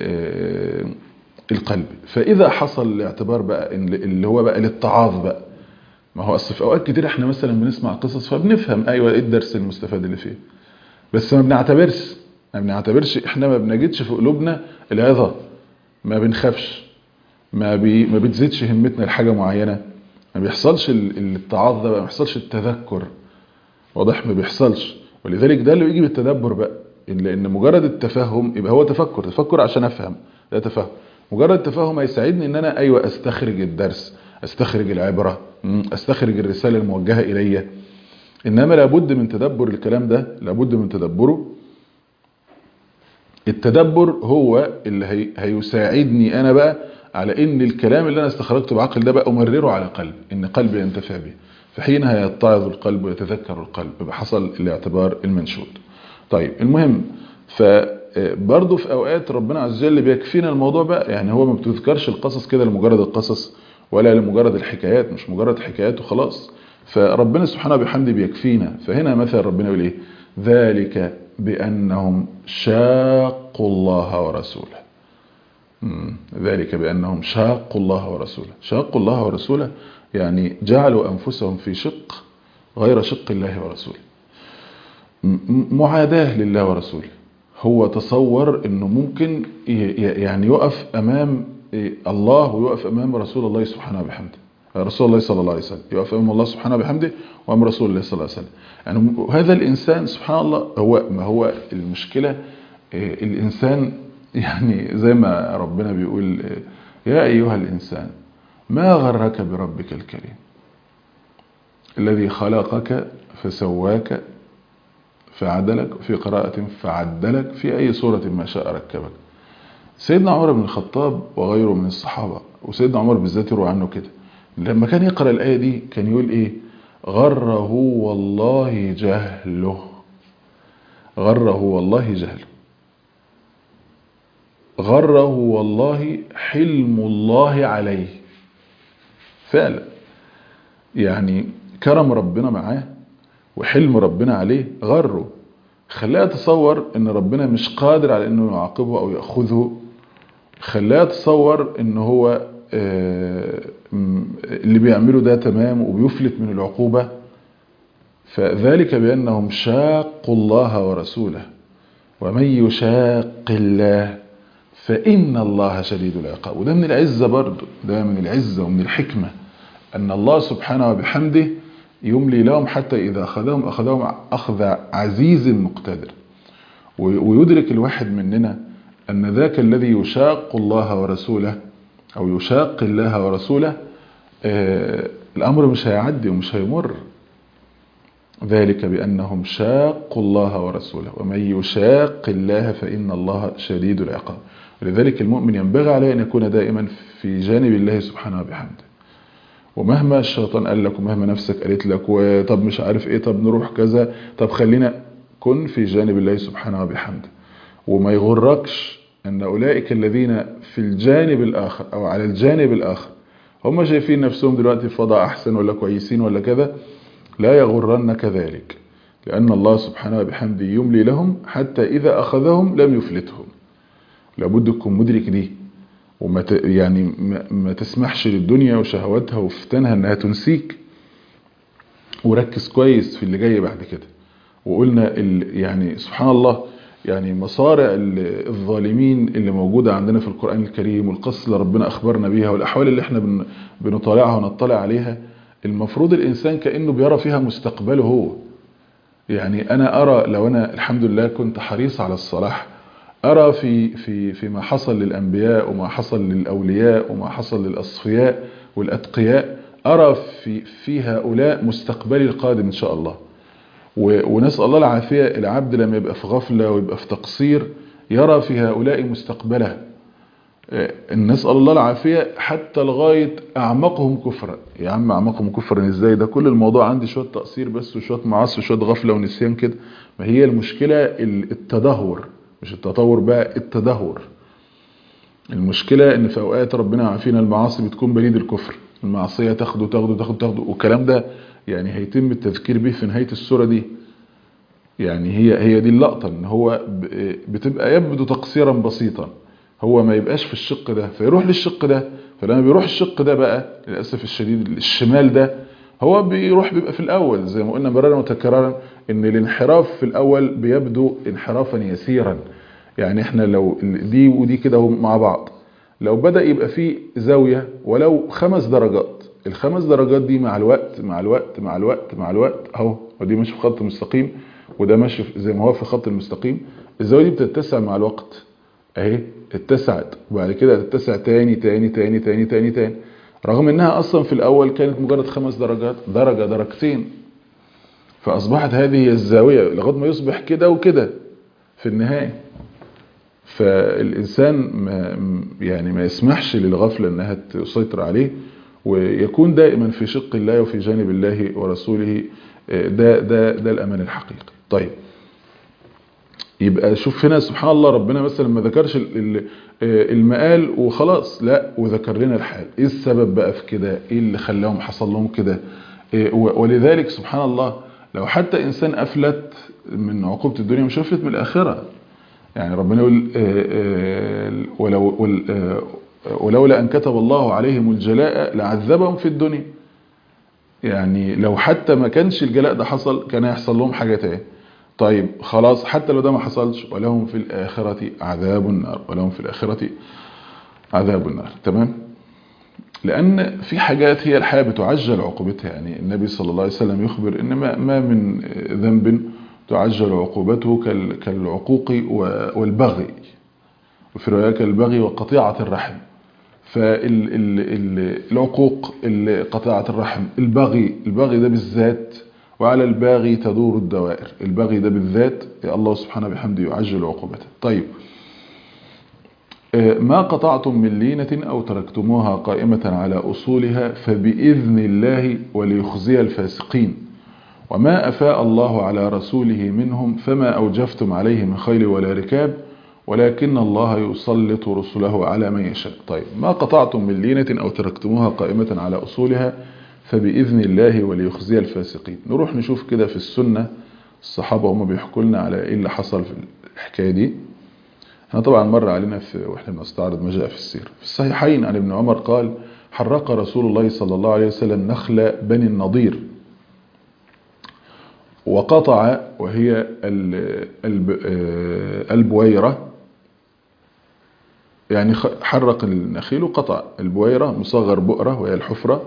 Speaker 2: القلب فاذا حصل الاعتبار بقى اللي هو بقى الاتعاظ بقى ما هو اصل في اوقات كتير احنا مثلا بنسمع قصص فبنفهم ايوه ايه الدرس المستفاد اللي فيه بس ما بنعتبرش ما بنعتبرش احنا ما بنجدش في قلوبنا العظه ما بنخافش ما بي ما بتزيدش همتنا لحاجه معينه ما بيحصلش الاتعاظ ده ما بيحصلش التذكر واضح ما بيحصلش ولذلك ده اللي بيجي بالتدبر بقى لان مجرد التفهم يبقى هو تفكر تفكر عشان افهم ده تفهم مجرد التفهم هيساعدني ان انا ايوه استخرج الدرس استخرج العبرة استخرج الرسالة الموجهة الي انما لابد من تدبر الكلام ده لابد من تدبره التدبر هو اللي هي هيساعدني انا بقى على ان الكلام اللي انا استخرجته بعقل ده بقى امرره على قلب ان قلبي ينتفع به فحينها يتعظ القلب ويتذكر القلب يبقى حصل الاعتبار المنشود طيب المهم فبرضه في اوقات ربنا عز وجل بيكفينا الموضوع بقى يعني هو ما بتذكرش القصص كده لمجرد القصص ولا لمجرد الحكايات مش مجرد حكايات وخلاص فربنا سبحانه بحمده بيكفينا فهنا مثلا ربنا يقول ايه ذلك بانهم شاقوا الله ورسوله ذلك بانهم شاقوا الله ورسوله شاقوا الله ورسوله يعني جعلوا انفسهم في شق غير شق الله ورسوله معاداة لله ورسوله هو تصور انه ممكن يعني يقف امام الله ويقف امام رسول الله سبحانه وبحمده رسول الله صلى الله عليه وسلم يقف امام الله سبحانه وبحمده وامام رسول الله صلى الله عليه وسلم يعني هذا الانسان سبحان الله هو ما هو المشكلة الانسان يعني زي ما ربنا بيقول يا ايها الانسان ما غرك بربك الكريم الذي خلقك فسواك فعدلك في قراءة فعدلك في أي صورة ما شاء ركبك سيدنا عمر بن الخطاب وغيره من الصحابة وسيدنا عمر بالذات يروى عنه كده لما كان يقرأ الآية دي كان يقول إيه غره والله جهله غره والله جهله غره والله حلم الله عليه فعلا يعني كرم ربنا معاه وحلم ربنا عليه غره خلاه يتصور ان ربنا مش قادر على انه يعاقبه او يأخذه خلاه يتصور ان هو اللي بيعمله ده تمام وبيفلت من العقوبة فذلك بأنهم شاقوا الله ورسوله ومن يشاق الله فإن الله شديد العقاب وده من العزة برضه ده من العزة ومن الحكمة أن الله سبحانه وبحمده يملي لهم حتى إذا أخذهم أخذهم أخذ عزيز مقتدر ويدرك الواحد مننا أن ذاك الذي يشاق الله ورسوله أو يشاق الله ورسوله الأمر مش هيعدي ومش هيمر ذلك بأنهم شاقوا الله ورسوله ومن يشاق الله فإن الله شديد العقاب ولذلك المؤمن ينبغي عليه أن يكون دائما في جانب الله سبحانه وبحمده ومهما الشيطان قال لك ومهما نفسك قالت لك وطب مش عارف ايه طب نروح كذا طب خلينا كن في جانب الله سبحانه وبحمده وما يغركش ان اولئك الذين في الجانب الاخر او على الجانب الاخر هم شايفين نفسهم دلوقتي في وضع احسن ولا كويسين ولا كذا لا يغرنك ذلك لان الله سبحانه وبحمده يملي لهم حتى اذا اخذهم لم يفلتهم لابد تكون مدرك دي وما ت... يعني ما... ما تسمحش للدنيا وشهواتها وفتنها انها تنسيك وركز كويس في اللي جاي بعد كده وقلنا ال... يعني سبحان الله يعني مصارع الظالمين اللي موجودة عندنا في القرآن الكريم والقصة اللي ربنا أخبرنا بيها والأحوال اللي احنا بن... بنطالعها ونطلع عليها المفروض الإنسان كأنه بيرى فيها مستقبله هو يعني أنا أرى لو أنا الحمد لله كنت حريص على الصلاح أرى في في فيما حصل للأنبياء وما حصل للأولياء وما حصل للأصفياء والأتقياء أرى في في هؤلاء مستقبلي القادم إن شاء الله ونسأل الله العافية العبد لما يبقى في غفلة ويبقى في تقصير يرى في هؤلاء مستقبله نسأل الله العافية حتى لغاية أعمقهم كفرا يا عم أعمقهم كفرا إزاي ده كل الموضوع عندي شوية تقصير بس وشوية معاصي وشوية غفلة ونسيان كده ما هي المشكلة التدهور مش التطور بقى التدهور المشكلة ان في اوقات ربنا عافينا المعاصي بتكون بريد الكفر المعصية تاخده تاخده تاخده تاخده والكلام ده يعني هيتم التذكير به في نهاية السورة دي يعني هي هي دي اللقطة ان هو بتبقى يبدو تقصيرا بسيطا هو ما يبقاش في الشق ده فيروح للشق ده فلما بيروح الشق ده بقى للأسف الشديد الشمال ده هو بيروح بيبقى في الأول زي ما قلنا مرارا وتكرارا ان الانحراف في الأول بيبدو انحرافا يسيرا يعني احنا لو دي ودي كده مع بعض لو بدأ يبقى فيه زاوية ولو خمس درجات الخمس درجات دي مع الوقت مع الوقت مع الوقت مع الوقت اهو ودي ماشي في خط مستقيم وده ماشي زي ما هو في خط المستقيم الزاوية دي بتتسع مع الوقت اهي اتسعت وبعد كده تتسع تاني تاني تاني تاني تاني تاني رغم انها اصلا في الاول كانت مجرد خمس درجات درجة درجتين فاصبحت هذه هي الزاوية لغايه ما يصبح كده وكده في النهاية فالإنسان ما يعني ما يسمحش للغفلة أنها تسيطر عليه ويكون دائما في شق الله وفي جانب الله ورسوله ده, ده, ده الأمان الحقيقي طيب يبقى شوف هنا سبحان الله ربنا مثلا ما ذكرش المقال وخلاص لا وذكر لنا الحال ايه السبب بقى في كده ايه اللي خلاهم حصل لهم كده ولذلك سبحان الله لو حتى انسان افلت من عقوبة الدنيا مش افلت من الاخرة يعني ربنا يقول ولو ولولا أن كتب الله عليهم الجلاء لعذبهم في الدنيا يعني لو حتى ما كانش الجلاء ده حصل كان يحصل لهم حاجة تاني طيب خلاص حتى لو ده ما حصلش ولهم في الآخرة عذاب النار ولهم في الآخرة عذاب النار تمام لأن في حاجات هي الحياة بتعجل عقوبتها يعني النبي صلى الله عليه وسلم يخبر إن ما من ذنب تعجل عقوبته كالعقوق والبغي وفي رواية كالبغي وقطيعة الرحم فالعقوق قطيعة الرحم البغي البغي ده بالذات وعلى الباغي تدور الدوائر البغي ده بالذات الله سبحانه بحمده يعجل عقوبته طيب ما قطعتم من لينة أو تركتموها قائمة على أصولها فبإذن الله وليخزي الفاسقين وما أفاء الله على رسوله منهم فما أوجفتم عليه من خيل ولا ركاب ولكن الله يسلط رسله على من يشاء طيب ما قطعتم من لينة أو تركتموها قائمة على أصولها فبإذن الله وليخزي الفاسقين نروح نشوف كده في السنة الصحابة هم بيحكوا لنا على إيه اللي حصل في الحكاية دي احنا طبعا مر علينا في واحنا بنستعرض ما جاء في السير في الصحيحين عن ابن عمر قال حرق رسول الله صلى الله عليه وسلم نخل بني النضير وقطع وهي البويرة يعني حرق النخيل وقطع البويرة مصغر بؤرة وهي الحفرة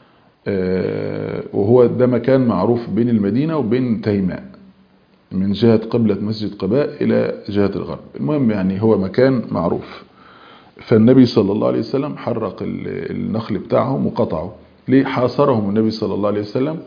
Speaker 2: وهو ده مكان معروف بين المدينة وبين تيماء من جهة قبلة مسجد قباء إلى جهة الغرب المهم يعني هو مكان معروف فالنبي صلى الله عليه وسلم حرق النخل بتاعهم وقطعه ليه حاصرهم النبي صلى الله عليه وسلم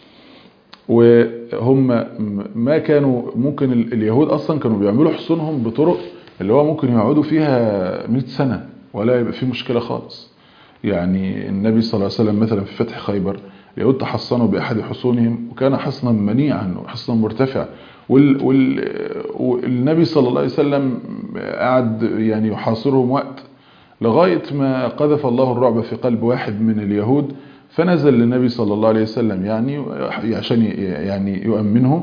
Speaker 2: وهم ما كانوا ممكن اليهود أصلا كانوا بيعملوا حصونهم بطرق اللي هو ممكن يقعدوا فيها 100 سنة ولا يبقى فيه مشكلة خالص يعني النبي صلى الله عليه وسلم مثلا في فتح خيبر اليهود تحصنوا بأحد حصونهم وكان حصنا منيعا وحصنا مرتفع وال وال والنبي صلى الله عليه وسلم قعد يعني يحاصرهم وقت لغاية ما قذف الله الرعب في قلب واحد من اليهود فنزل للنبي صلى الله عليه وسلم يعني عشان يعني يؤمنهم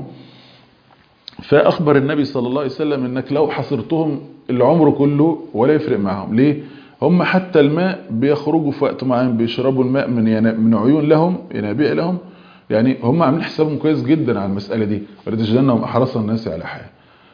Speaker 2: فأخبر النبي صلى الله عليه وسلم انك لو حصرتهم العمر كله ولا يفرق معهم ليه هم حتى الماء بيخرجوا في وقت معين بيشربوا الماء من من عيون لهم ينابيع لهم يعني هم عاملين حسابهم كويس جدا على المسألة دي ولتجدنهم أحرص الناس على حياة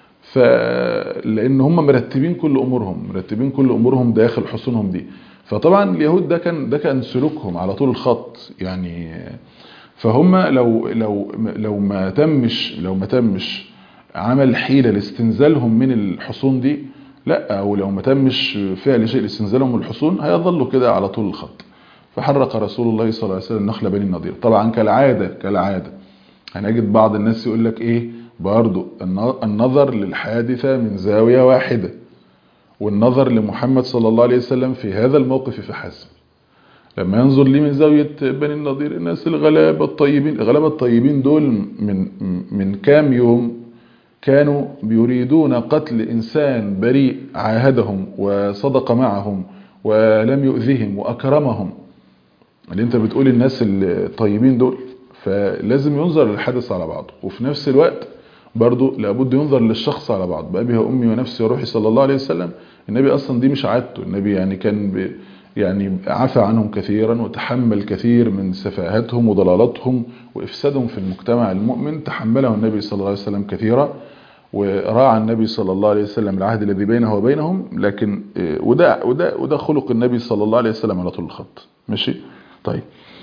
Speaker 2: فلأن هم مرتبين كل أمورهم مرتبين كل أمورهم داخل حصونهم دي فطبعا اليهود ده كان ده كان سلوكهم على طول الخط يعني فهم لو لو لو ما تمش لو ما تمش عمل حيلة لاستنزالهم من الحصون دي لا او لو ما تمش فعل شيء لاستنزالهم من الحصون هيظلوا كده على طول الخط فحرق رسول الله صلى الله عليه وسلم نخل بني النضير طبعا كالعادة كالعادة هنجد بعض الناس يقول لك ايه برضو النظر للحادثة من زاوية واحدة والنظر لمحمد صلى الله عليه وسلم في هذا الموقف فحسب لما ينظر لي من زاوية بني النضير الناس الغلابة الطيبين الغلابة الطيبين دول من من كام يوم كانوا بيريدون قتل إنسان بريء عاهدهم وصدق معهم ولم يؤذهم وأكرمهم اللي انت بتقول الناس الطيبين دول فلازم ينظر للحدث على بعضه وفي نفس الوقت برضو لابد ينظر للشخص على بعض بأبي وأمي ونفسي وروحي صلى الله عليه وسلم النبي أصلا دي مش عادته النبي يعني كان ب يعني عفى عنهم كثيرا وتحمل كثير من سفاهتهم وضلالاتهم وإفسادهم في المجتمع المؤمن تحمله النبي صلى الله عليه وسلم كثيرا وراعى النبي صلى الله عليه وسلم العهد الذي بينه وبينهم لكن وده وده وده خلق النبي صلى الله عليه وسلم على طول الخط ماشي طيب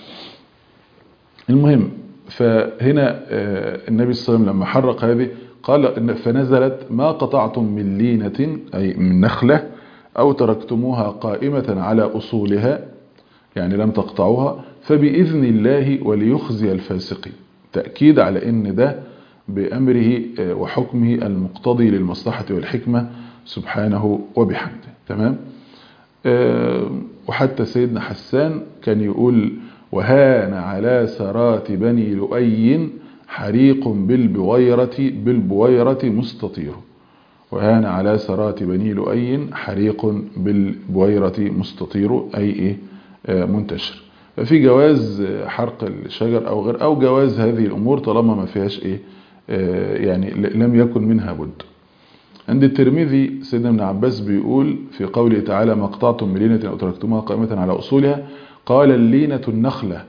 Speaker 2: المهم فهنا النبي صلى الله عليه وسلم لما حرق هذه قال فنزلت ما قطعتم من لينة أي من نخلة أو تركتموها قائمة على أصولها يعني لم تقطعوها فبإذن الله وليخزي الفاسقين تأكيد على أن ده بأمره وحكمه المقتضي للمصلحة والحكمة سبحانه وبحمده تمام وحتى سيدنا حسان كان يقول وهان على سرات بني لؤي حريق بالبويرة بالبويرة مستطير وهان على سرات بني لؤي حريق بالبويرة مستطير أي إيه منتشر ففي جواز حرق الشجر أو غير أو جواز هذه الأمور طالما ما فيهاش إيه يعني لم يكن منها بد عند الترمذي سيدنا ابن عباس بيقول في قوله تعالى ما قطعتم من لينة أو تركتموها قائمة على أصولها قال اللينة النخلة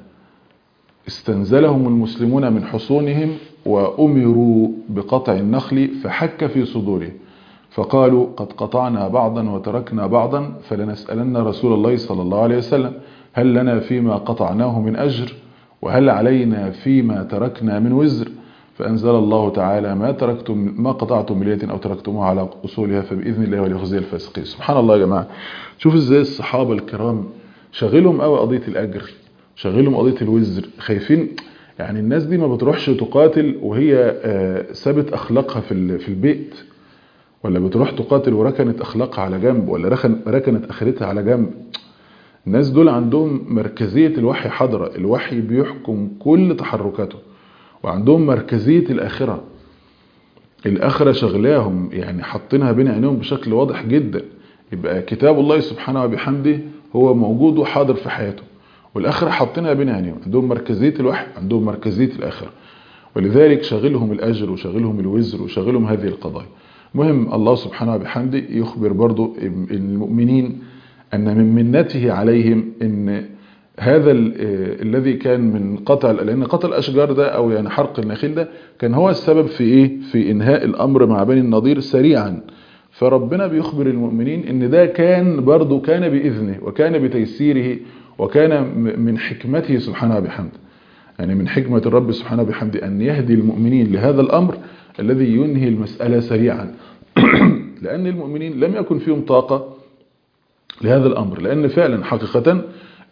Speaker 2: استنزلهم المسلمون من حصونهم وأمروا بقطع النخل فحك في صدورهم فقالوا قد قطعنا بعضا وتركنا بعضا فلنسألن رسول الله صلى الله عليه وسلم هل لنا فيما قطعناه من أجر وهل علينا فيما تركنا من وزر فأنزل الله تعالى ما تركتم ما قطعتم من ليلة أو تركتموها على أصولها فبإذن الله وليخزي الفاسقين سبحان الله يا جماعة شوف ازاي الصحابة الكرام شغلهم قوي قضية الأجر شغلهم قضية الوزر خايفين يعني الناس دي ما بتروحش تقاتل وهي سابت أخلاقها في في البيت ولا بتروح تقاتل وركنت أخلاقها على جنب ولا ركنت آخرتها على جنب الناس دول عندهم مركزية الوحي حضرة الوحي بيحكم كل تحركاته وعندهم مركزية الآخرة الآخرة شغلاهم يعني حاطينها بين عينيهم بشكل واضح جدا يبقى كتاب الله سبحانه وبحمده هو موجود وحاضر في حياته والآخرة حاطينها بين عينيهم عندهم مركزية الوحي عندهم مركزية الآخرة ولذلك شغلهم الأجر وشغلهم الوزر وشغلهم هذه القضايا مهم الله سبحانه وبحمده يخبر برضو المؤمنين أن من منته عليهم أن هذا الذي كان من قطع لأن قطع الأشجار ده أو يعني حرق النخيل ده كان هو السبب في إيه في إنهاء الأمر مع بني النضير سريعا فربنا بيخبر المؤمنين ان ده كان برضو كان بإذنه وكان بتيسيره وكان من حكمته سبحانه وبحمده يعني من حكمة الرب سبحانه وبحمده أن يهدي المؤمنين لهذا الأمر الذي ينهي المسألة سريعا لأن المؤمنين لم يكن فيهم طاقة لهذا الأمر لأن فعلا حقيقة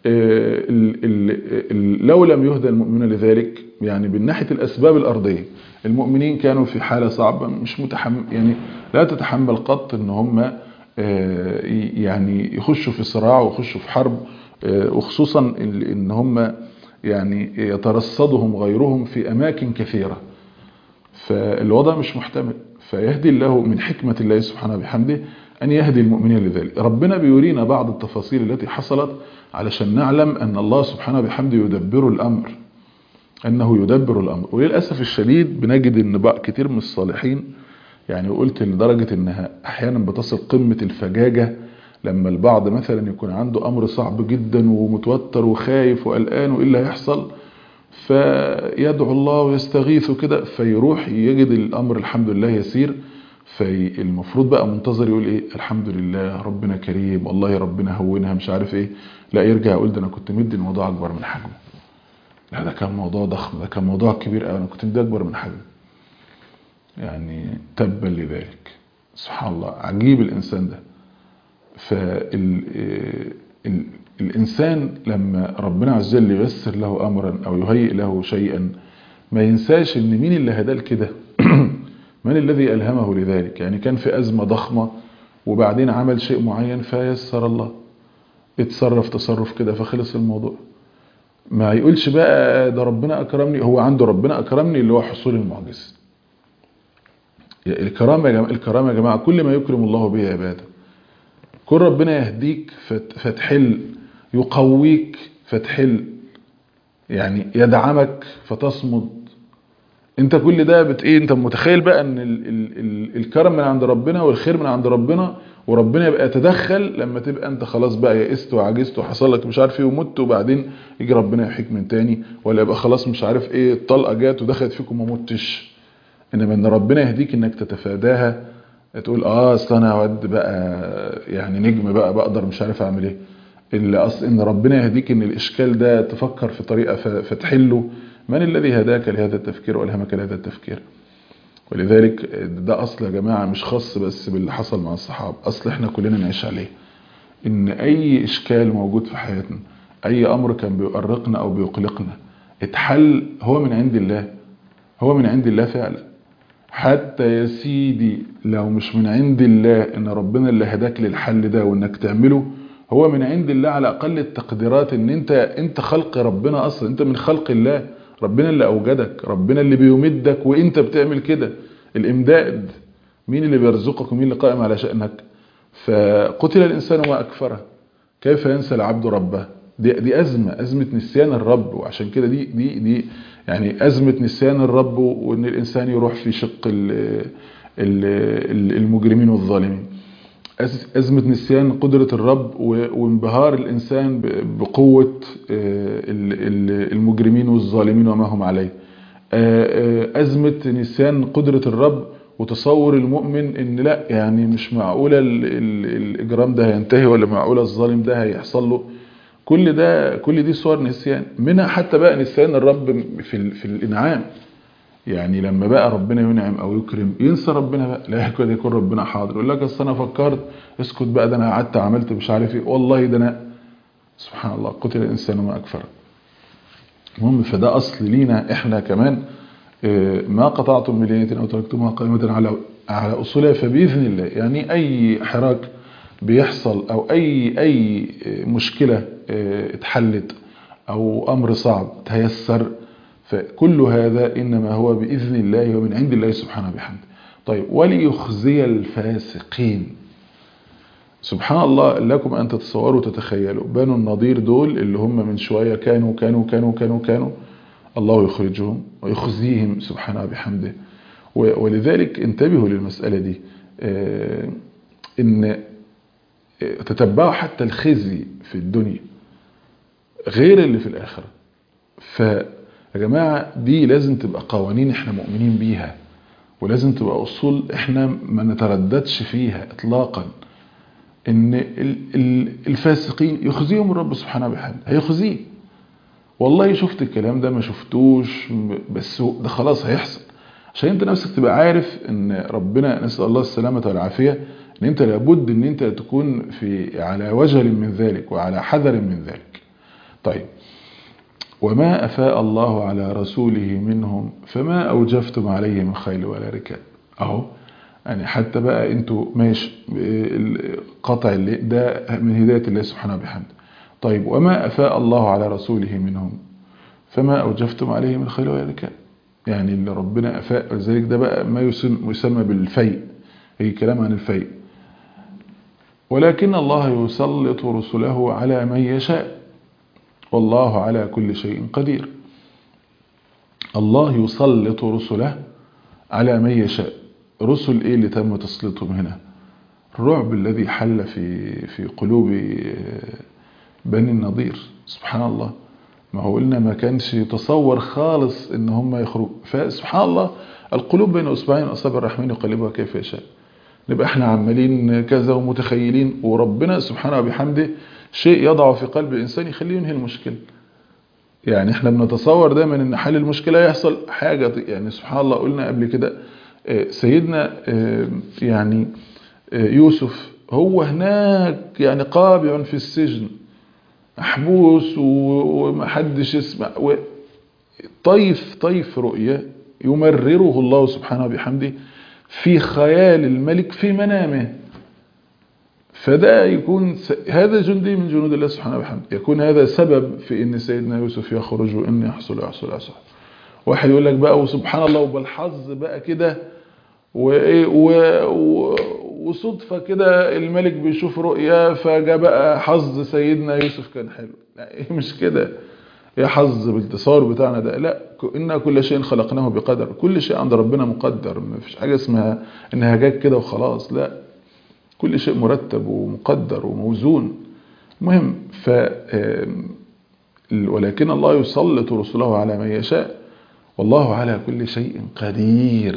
Speaker 2: لو لم يهدى المؤمنون لذلك يعني من ناحية الأسباب الأرضية المؤمنين كانوا في حالة صعبة مش متحمل يعني لا تتحمل قط ان هم يعني يخشوا في صراع ويخشوا في حرب وخصوصا ان هم يعني يترصدهم غيرهم في اماكن كثيرة فالوضع مش محتمل فيهدي الله من حكمة الله سبحانه بحمده أن يهدي المؤمنين لذلك ربنا بيورينا بعض التفاصيل التي حصلت علشان نعلم أن الله سبحانه بحمده يدبر الأمر أنه يدبر الأمر وللأسف الشديد بنجد أن بقى كتير من الصالحين يعني قلت لدرجة أنها أحيانا بتصل قمة الفجاجة لما البعض مثلا يكون عنده أمر صعب جدا ومتوتر وخايف وقلقان وإيه اللي هيحصل فيدعو الله ويستغيث كده فيروح يجد الأمر الحمد لله يسير فالمفروض بقى منتظر يقول ايه الحمد لله ربنا كريم والله ربنا هونها مش عارف ايه لا يرجع يقول ده انا كنت مدي الموضوع اكبر من حجمه لا ده كان موضوع ضخم ده كان موضوع كبير قوي انا كنت مدي اكبر من حجمه يعني تبا لذلك سبحان الله عجيب الانسان ده فالإنسان لما ربنا عز وجل ييسر له أمرا أو يهيئ له شيئا ما ينساش ان مين اللي هداه كده من الذي ألهمه لذلك يعني كان في أزمة ضخمة وبعدين عمل شيء معين فيسر الله اتصرف تصرف كده فخلص الموضوع ما يقولش بقى ده ربنا أكرمني هو عنده ربنا أكرمني اللي هو حصول المعجزة الكرامة يا جماعة, الكرامة يا جماعة كل ما يكرم الله به عباده كل ربنا يهديك فتحل يقويك فتحل يعني يدعمك فتصمد انت كل ده بت ايه انت متخيل بقى ان ال ال ال الكرم من عند ربنا والخير من عند ربنا وربنا يبقى يتدخل لما تبقى انت خلاص بقى يئست وعجزت وحصل لك مش عارف ايه ومت وبعدين يجي ربنا يحييك من تاني ولا يبقى خلاص مش عارف ايه الطلقه جت ودخلت فيك وما متش انما ان ربنا يهديك انك تتفاداها تقول اه اصل انا ود بقى يعني نجم بقى بقدر مش عارف اعمل ايه اللي اصل ان ربنا يهديك ان الاشكال ده تفكر في طريقه فتحله من الذي هداك لهذا التفكير والهمك لهذا التفكير ولذلك ده اصل يا جماعه مش خاص بس باللي حصل مع الصحابه اصل احنا كلنا نعيش عليه ان اي اشكال موجود في حياتنا اي امر كان بيؤرقنا او بيقلقنا اتحل هو من عند الله هو من عند الله فعلا حتى يا سيدي لو مش من عند الله ان ربنا اللي هداك للحل ده وانك تعمله هو من عند الله على اقل التقديرات ان انت انت خلق ربنا اصلا انت من خلق الله ربنا اللي اوجدك ربنا اللي بيمدك وانت بتعمل كده الامداد مين اللي بيرزقك ومين اللي قائم على شأنك فقتل الانسان ما اكفره كيف ينسى العبد ربه دي, دي ازمة ازمة نسيان الرب وعشان كده دي دي دي يعني ازمة نسيان الرب وان الانسان يروح في شق المجرمين والظالمين أزمة نسيان قدرة الرب وانبهار الإنسان بقوة المجرمين والظالمين وما هم عليه أزمة نسيان قدرة الرب وتصور المؤمن ان لا يعني مش معقولة الإجرام ده هينتهي ولا معقولة الظالم ده هيحصل له كل ده كل دي صور نسيان منها حتى بقى نسيان الرب في, في الإنعام يعني لما بقى ربنا ينعم او يكرم ينسى ربنا بقى لا يكاد يكون ربنا حاضر يقول لك اصل انا فكرت اسكت بقى ده انا قعدت عملت مش عارف ايه والله ده انا سبحان الله قتل الانسان ما اكفر المهم فده اصل لينا احنا كمان ما قطعتم من لينة او تركتمها قائمة على على اصولها فباذن الله يعني اي حراك بيحصل او اي اي مشكلة اتحلت او امر صعب تيسر فكل هذا إنما هو بإذن الله ومن عند الله سبحانه بحمده طيب وليخزي الفاسقين سبحان الله لكم أن تتصوروا تتخيلوا بنو النضير دول اللي هم من شوية كانوا كانوا كانوا كانوا كانوا الله يخرجهم ويخزيهم سبحانه بحمده ولذلك انتبهوا للمسألة دي إن تتبعوا حتى الخزي في الدنيا غير اللي في الآخرة ف يا جماعة دي لازم تبقى قوانين احنا مؤمنين بيها ولازم تبقى أصول احنا ما نترددش فيها اطلاقا ان الفاسقين يخزيهم الرب سبحانه وبحمده هيخزيه والله شفت الكلام ده ما شفتوش بس ده خلاص هيحصل عشان انت نفسك تبقى عارف ان ربنا نسأل الله السلامة والعافية ان انت لابد ان انت تكون في على وجل من ذلك وعلى حذر من ذلك طيب وما أفاء الله على رسوله منهم فما أوجفتم عليه من خيل ولا ركاب أهو يعني حتى بقى انتوا ماشي قطع اللي ده من هداية الله سبحانه وبحمده طيب وما أفاء الله على رسوله منهم فما أوجفتم عليه من خيل ولا ركاب يعني اللي ربنا أفاء ذلك ده بقى ما يسمى بالفيء هي كلام عن الفيء ولكن الله يسلط رسله على من يشاء والله على كل شيء قدير الله يسلط رسله على من يشاء رسل ايه اللي تم تسليطهم هنا الرعب الذي حل في في قلوب بني النضير سبحان الله ما هو قلنا ما كانش يتصور خالص ان هم يخرجوا فسبحان الله القلوب بين اصبعين اصابع الرحمن يقلبها كيف يشاء نبقى احنا عمالين كذا ومتخيلين وربنا سبحانه وبحمده شيء يضع في قلب الانسان يخليه ينهي المشكله يعني احنا بنتصور دايما ان حل المشكله يحصل حاجه يعني سبحان الله قلنا قبل كده سيدنا يعني يوسف هو هناك يعني قابع في السجن محبوس ومحدش يسمع طيف طيف رؤية يمرره الله سبحانه وبحمده في خيال الملك في منامه فده يكون هذا جندي من جنود الله سبحانه وبحمده يكون هذا سبب في ان سيدنا يوسف يخرج وان يحصل يحصل يحصل واحد يقول لك بقى وسبحان الله وبالحظ بقى كده وايه وصدفه كده الملك بيشوف رؤيا فجاء بقى حظ سيدنا يوسف كان حلو لا ايه مش كده يا حظ بالتصور بتاعنا ده لا إنا كل شيء خلقناه بقدر كل شيء عند ربنا مقدر ما فيش حاجة اسمها انها جات كده وخلاص لا كل شيء مرتب ومقدر وموزون مهم ف ولكن الله يسلط رسله على من يشاء والله على كل شيء قدير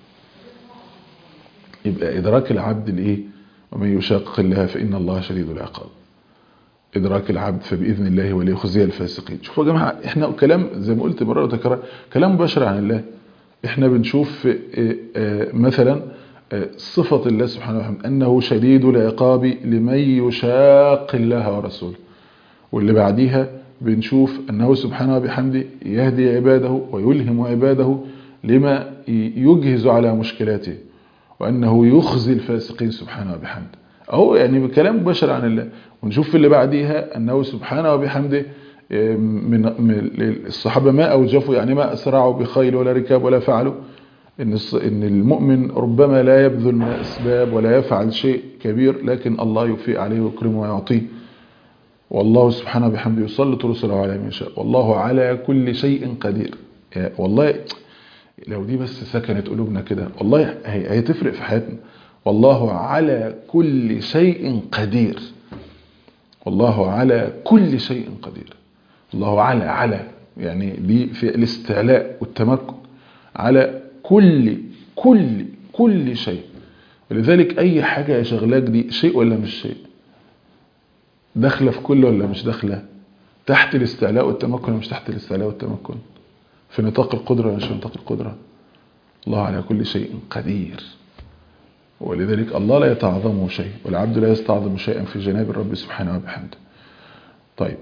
Speaker 2: يبقى إدراك العبد الإيه ومن يشاقق الله فإن الله شديد العقاب إدراك العبد فبإذن الله وليخزي الفاسقين شوفوا يا جماعة إحنا كلام زي ما قلت مرة وتكرر كلام مباشر عن الله إحنا بنشوف مثلا صفة الله سبحانه وتعالى أنه شديد العقاب لمن يشاق الله ورسوله واللي بعديها بنشوف أنه سبحانه وبحمده يهدي عباده ويلهم عباده لما يجهز على مشكلاته وأنه يخزي الفاسقين سبحانه وبحمده أهو يعني كلام مباشر عن الله ونشوف في اللي بعديها أنه سبحانه وبحمده من الصحابة ما أوجفوا يعني ما أسرعوا بخيل ولا ركاب ولا فعلوا إن إن المؤمن ربما لا يبذل من الأسباب ولا يفعل شيء كبير لكن الله يوفي عليه ويكرمه ويعطيه والله سبحانه وبحمده يسلط رسله على من يشاء والله على كل شيء قدير والله لو دي بس سكنت قلوبنا كده والله هي هتفرق في حياتنا والله على كل شيء قدير والله على كل شيء قدير الله على على يعني دي في الاستعلاء والتمكن على كل كل كل شيء ولذلك اي حاجة شغلاك دي شيء ولا مش شيء داخله في كل ولا مش داخله تحت الاستعلاء والتمكن ولا مش تحت الاستعلاء والتمكن في نطاق القدرة ولا مش في نطاق القدرة الله على كل شيء قدير ولذلك الله لا يتعظمه شيء والعبد لا يستعظم شيئا في جناب الرب سبحانه وبحمده طيب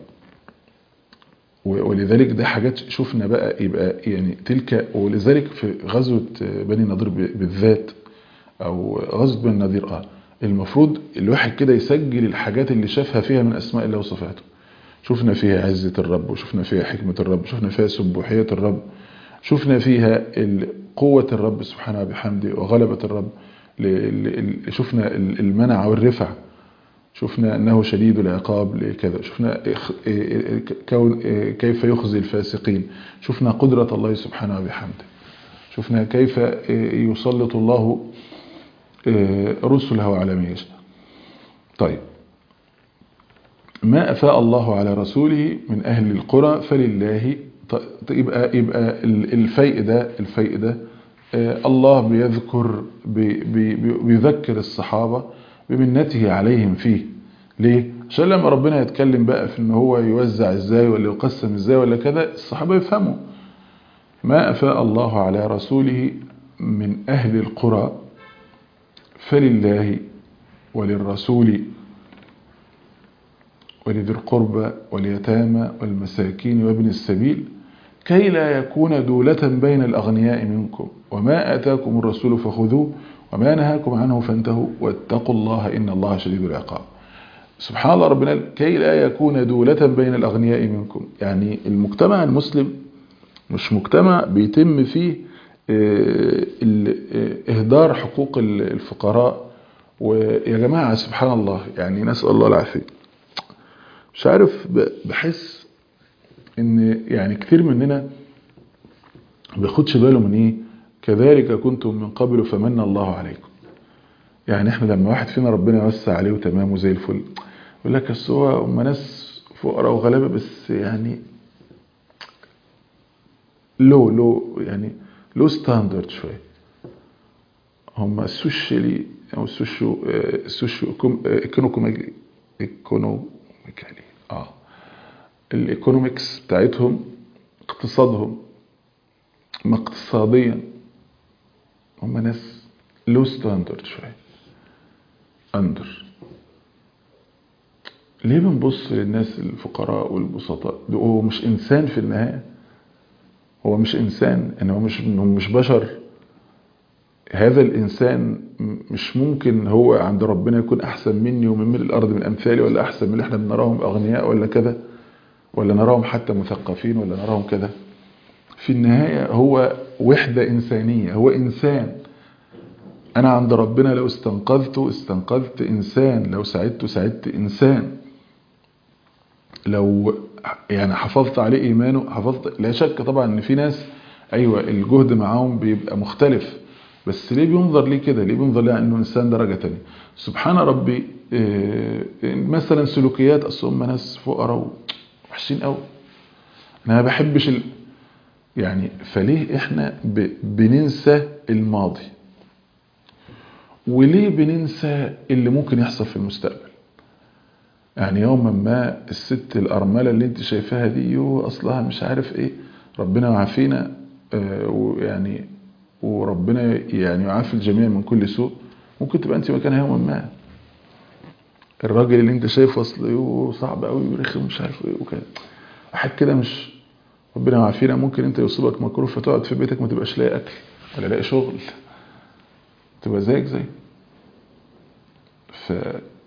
Speaker 2: ولذلك ده حاجات شفنا بقى يبقى يعني تلك ولذلك في غزوة بني النضير بالذات او غزوة بني النضير اه المفروض الواحد كده يسجل الحاجات اللي شافها فيها من اسماء الله وصفاته شفنا فيها عزة الرب وشفنا فيها حكمة الرب شفنا فيها سبوحية الرب شفنا فيها قوة الرب سبحانه بحمده وغلبة الرب شفنا المنع والرفع شفنا أنه شديد العقاب لكذا شفنا كيف يخزي الفاسقين شفنا قدرة الله سبحانه بحمده شفنا كيف يسلط الله رسله على من يشاء طيب ما أفاء الله على رسوله من أهل القرى فلله يبقى يبقى الفيء ده الفيء ده الله بيذكر بي بي بيذكر الصحابة بمنته عليهم فيه ليه؟ عشان لما ربنا يتكلم بقى في ان هو يوزع ازاي ولا يقسم ازاي ولا كذا الصحابة يفهموا ما أفاء الله على رسوله من أهل القرى فلله وللرسول ولذي القربى واليتامى والمساكين وابن السبيل كي لا يكون دولة بين الأغنياء منكم وما آتاكم الرسول فخذوه وما نهاكم عنه فانتهوا واتقوا الله إن الله شديد العقاب سبحان الله ربنا قال كي لا يكون دولة بين الأغنياء منكم يعني المجتمع المسلم مش مجتمع بيتم فيه إهدار حقوق الفقراء ويا جماعة سبحان الله يعني نسأل الله العافية مش عارف بحس ان يعني كتير مننا بياخدش باله من ايه كذلك كنتم من قبل فمن الله عليكم يعني احنا لما واحد فينا ربنا يوسع عليه وتمام وزي الفل يقول لك بس هو هم ناس فقراء وغلابه بس يعني لو لو يعني لو ستاندرد شويه هم السوشيالي او السوشيو السوشيو ايكونوميكالي ايكونوميكالي اه الايكونومكس بتاعتهم اقتصادهم ما اقتصاديا هم ناس لو ستاندرد شويه اندر ليه بنبص للناس الفقراء والبسطاء هو مش انسان في النهايه هو مش انسان ان هو مش مش بشر هذا الانسان مش ممكن هو عند ربنا يكون احسن مني ومن ملء الارض من امثالي ولا احسن من اللي احنا بنراهم اغنياء ولا كذا ولا نراهم حتى مثقفين ولا نراهم كذا في النهايه هو وحده انسانيه هو انسان انا عند ربنا لو استنقذته استنقذت انسان لو ساعدته ساعدت انسان لو يعني حافظت عليه ايمانه حافظت لا شك طبعا ان في ناس ايوه الجهد معاهم بيبقى مختلف بس ليه بينظر ليه كده ليه بينظر ليه انه انسان درجه تانية سبحان ربي مثلا سلوكيات اصل هم ناس فقراء وحشين قوي انا ما بحبش ال... يعني فليه احنا ب... بننسى الماضي وليه بننسى اللي ممكن يحصل في المستقبل يعني يوما ما الست الأرملة اللي انت شايفاها دي يو أصلها مش عارف ايه ربنا يعافينا آه ويعني وربنا يعني يعافي الجميع من كل سوء ممكن تبقى انت مكانها يوما ما الراجل اللي انت شايفه اصل يو صعب قوي ورخم مش عارف ايه وكده واحد كده مش ربنا يعافينا ممكن انت يصيبك مكروه فتقعد في بيتك ما تبقاش لاقي اكل ولا لاقي شغل تبقى زيك زي ف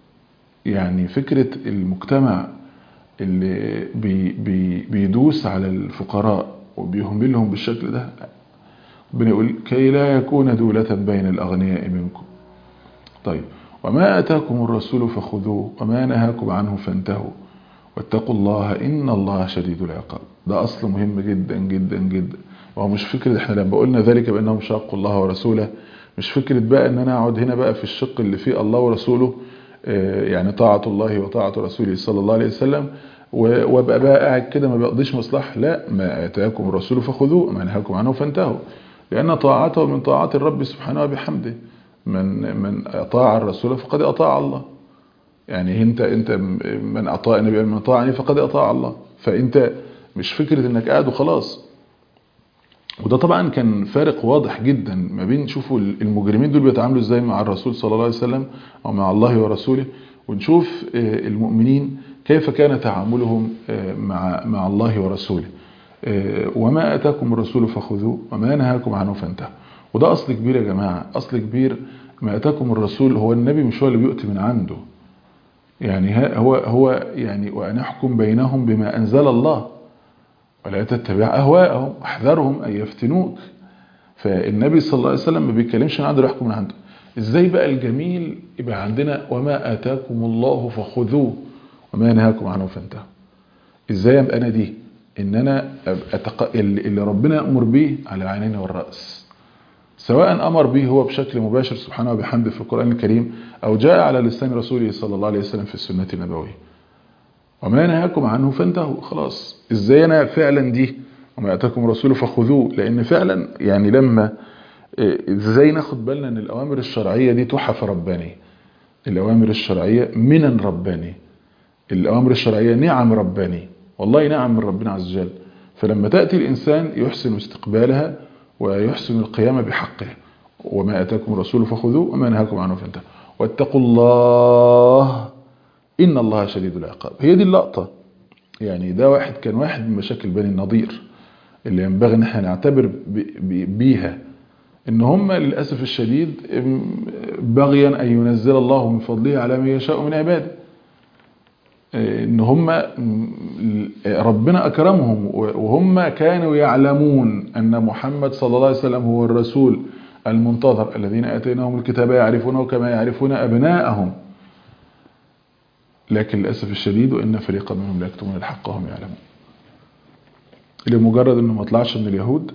Speaker 2: يعني فكرة المجتمع اللي بي بي بيدوس على الفقراء وبيهملهم بالشكل ده ربنا يقول كي لا يكون دولة بين الأغنياء منكم طيب وما آتاكم الرسول فخذوه وما نهاكم عنه فانتهوا واتقوا الله إن الله شديد العقاب ده أصل مهم جدا جدا جدا وهو مش فكرة احنا لما قلنا ذلك بأنهم شاقوا الله ورسوله مش فكرة بقى ان انا اقعد هنا بقى في الشق اللي فيه الله ورسوله يعني طاعة الله وطاعة رسوله صلى الله عليه وسلم وابقى بقى قاعد كده ما بيقضيش مصلحة لا ما اتاكم الرسول فخذوه ما نهاكم عنه فانتهوا لأن طاعته من طاعات الرب سبحانه وبحمده من من أطاع الرسول فقد أطاع الله يعني انت انت من أطاع النبي من أطاعني فقد أطاع الله فانت مش فكرة انك قاعد وخلاص وده طبعا كان فارق واضح جدا ما بين شوفوا المجرمين دول بيتعاملوا ازاي مع الرسول صلى الله عليه وسلم او مع الله ورسوله ونشوف المؤمنين كيف كان تعاملهم مع مع الله ورسوله وما اتاكم الرسول فخذوه وما نهاكم عنه فانتهوا وده اصل كبير يا جماعه اصل كبير ما اتاكم الرسول هو النبي مش هو اللي بيؤتي من عنده يعني هو هو يعني وان احكم بينهم بما انزل الله ولا تتبع أهواءهم واحذرهم أن يفتنوك فالنبي صلى الله عليه وسلم ما بيتكلمش من عنده يحكم من عنده ازاي بقى الجميل يبقى عندنا وما آتاكم الله فخذوه وما نهاكم عنه فانتهوا ازاي ابقى انا دي ان انا أتق... اللي ربنا امر به على العينين والرأس سواء امر به هو بشكل مباشر سبحانه وبحمده في القرآن الكريم او جاء على لسان رسوله صلى الله عليه وسلم في السنة النبوية وما نهاكم عنه فانتهوا خلاص ازاي انا فعلا دي وما اتاكم رسوله فخذوه لان فعلا يعني لما ازاي ناخد بالنا ان الاوامر الشرعيه دي تحف رباني الاوامر الشرعيه منن رباني الاوامر الشرعيه نعم رباني والله نعم من ربنا عز وجل فلما تاتي الانسان يحسن استقبالها ويحسن القيام بحقه وما اتاكم الرسول فخذوه وما نهاكم عنه فانتهوا واتقوا الله إن الله شديد العقاب هي دي اللقطة يعني ده واحد كان واحد من مشاكل بني النضير اللي ينبغي ان احنا نعتبر بيها ان هم للأسف الشديد بغيا أن ينزل الله من فضله على من يشاء من عباده ان هم ربنا اكرمهم وهم كانوا يعلمون ان محمد صلى الله عليه وسلم هو الرسول المنتظر الذين اتيناهم الكتاب يعرفونه كما يعرفون ابناءهم لكن للاسف الشديد وان فريقا منهم لا يكتمون الحق وهم يعلمون لمجرد انه ما طلعش من اليهود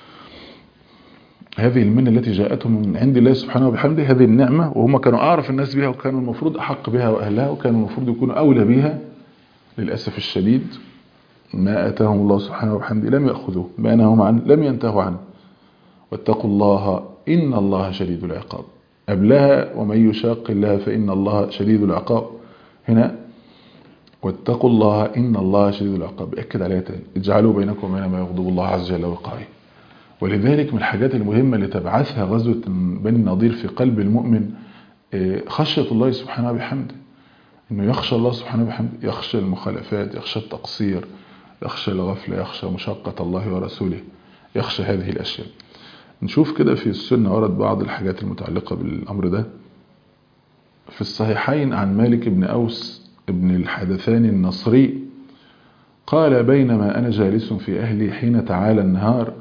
Speaker 2: هذه المنة التي جاءتهم من عند الله سبحانه وبحمده هذه النعمة وهم كانوا أعرف الناس بها وكانوا المفروض أحق بها وأهلها وكانوا المفروض يكونوا أولى بها للأسف الشديد ما أتاهم الله سبحانه وبحمده لم يأخذوه ما نهوا عنه لم ينتهوا عنه واتقوا الله إن الله شديد العقاب قبلها ومن يشاق الله فإن الله شديد العقاب هنا واتقوا الله إن الله شديد العقاب أكد عليها تاني اجعلوا بينكم وبين ما يغضب الله عز وجل وقائه ولذلك من الحاجات المهمة اللي تبعثها غزوة بني النضير في قلب المؤمن خشية الله سبحانه بحمده انه يخشى الله سبحانه بحمده يخشى المخالفات يخشى التقصير يخشى الغفلة يخشى مشقة الله ورسوله يخشى هذه الأشياء نشوف كده في السنة ورد بعض الحاجات المتعلقة بالأمر ده في الصحيحين عن مالك بن أوس ابن الحدثان النصري قال بينما أنا جالس في أهلي حين تعالى النهار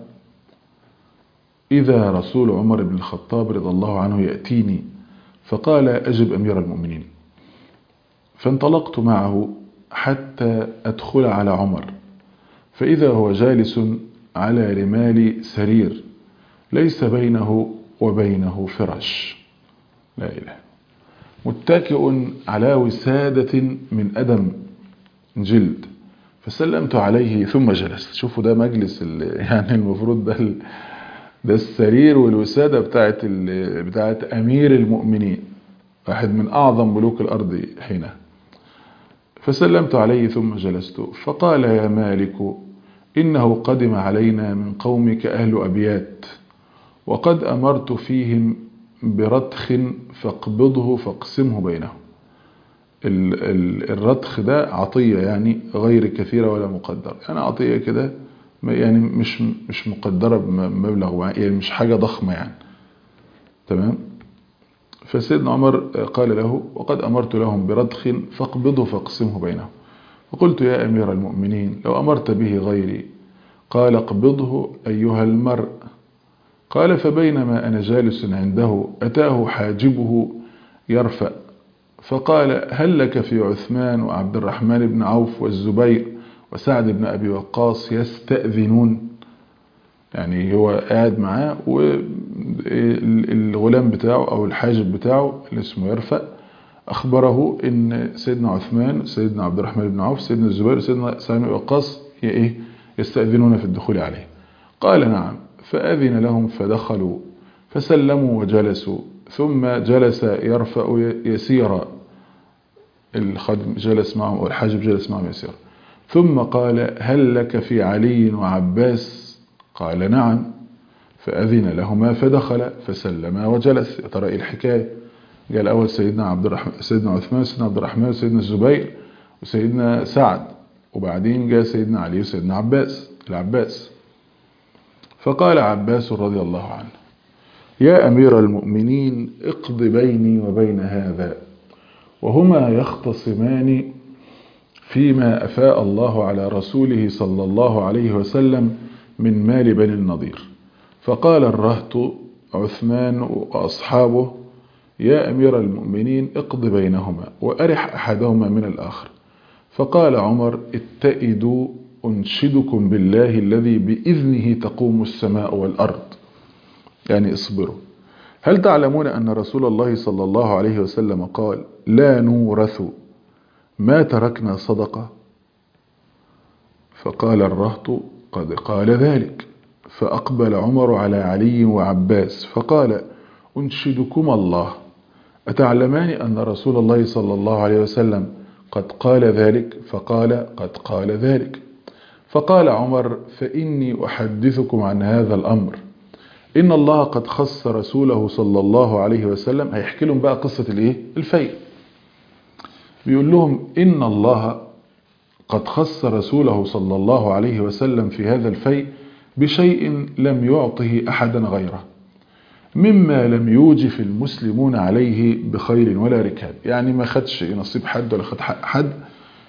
Speaker 2: إذا رسول عمر بن الخطاب رضي الله عنه يأتيني فقال أجب أمير المؤمنين فانطلقت معه حتى أدخل على عمر فإذا هو جالس على رمال سرير ليس بينه وبينه فرش لا إله متكئ على وسادة من أدم جلد فسلمت عليه ثم جلست شوفوا ده مجلس يعني المفروض ده ده السرير والوسادة بتاعت بتاعت أمير المؤمنين واحد من أعظم ملوك الأرض حينها فسلمت عليه ثم جلست فقال يا مالك إنه قدم علينا من قومك أهل أبيات وقد أمرت فيهم برتخ فاقبضه فاقسمه بينهم الرتخ ده عطية يعني غير كثيرة ولا مقدرة يعني عطية كده يعني مش مش مقدرة بمبلغ يعني مش حاجة ضخمة يعني تمام فسيدنا عمر قال له وقد أمرت لهم برضخ فاقبضه فاقسمه بينهم فقلت يا أمير المؤمنين لو أمرت به غيري قال اقبضه أيها المرء قال فبينما أنا جالس عنده أتاه حاجبه يرفأ فقال هل لك في عثمان وعبد الرحمن بن عوف والزبير وسعد بن أبي وقاص يستأذنون يعني هو قاعد معاه والغلام بتاعه أو الحاجب بتاعه اللي اسمه يرفأ أخبره إن سيدنا عثمان سيدنا عبد الرحمن بن عوف سيدنا الزبير سيدنا سعد بن أبي وقاص إيه يستأذنون في الدخول عليه قال نعم فأذن لهم فدخلوا فسلموا وجلسوا ثم جلس يرفأ يسيرا الخادم جلس معهم والحاجب جلس معهم يسيرا ثم قال هل لك في علي وعباس قال نعم فأذن لهما فدخل فسلما وجلس يا ترى ايه الحكاية قال أول سيدنا عبد الرحمن سيدنا عثمان سيدنا عبد الرحمن وسيدنا الزبير وسيدنا سعد وبعدين جاء سيدنا علي وسيدنا عباس العباس فقال عباس رضي الله عنه يا أمير المؤمنين اقض بيني وبين هذا وهما يختصمان فيما أفاء الله على رسوله صلى الله عليه وسلم من مال بني النضير فقال الرهط عثمان وأصحابه يا أمير المؤمنين اقض بينهما وأرح أحدهما من الآخر فقال عمر اتئدوا أنشدكم بالله الذي بإذنه تقوم السماء والأرض يعني اصبروا هل تعلمون أن رسول الله صلى الله عليه وسلم قال لا نورث ما تركنا صدقة فقال الرهط قد قال ذلك فأقبل عمر على علي وعباس فقال أنشدكم الله أتعلمان أن رسول الله صلى الله عليه وسلم قد قال ذلك فقال قد قال ذلك فقال عمر فإني أحدثكم عن هذا الأمر إن الله قد خص رسوله صلى الله عليه وسلم هيحكي لهم بقى قصة الإيه؟ الفيء بيقول لهم إن الله قد خص رسوله صلى الله عليه وسلم في هذا الفيء بشيء لم يعطه أحدا غيره مما لم يوجف المسلمون عليه بخير ولا ركاب يعني ما خدش نصيب حد ولا خد حد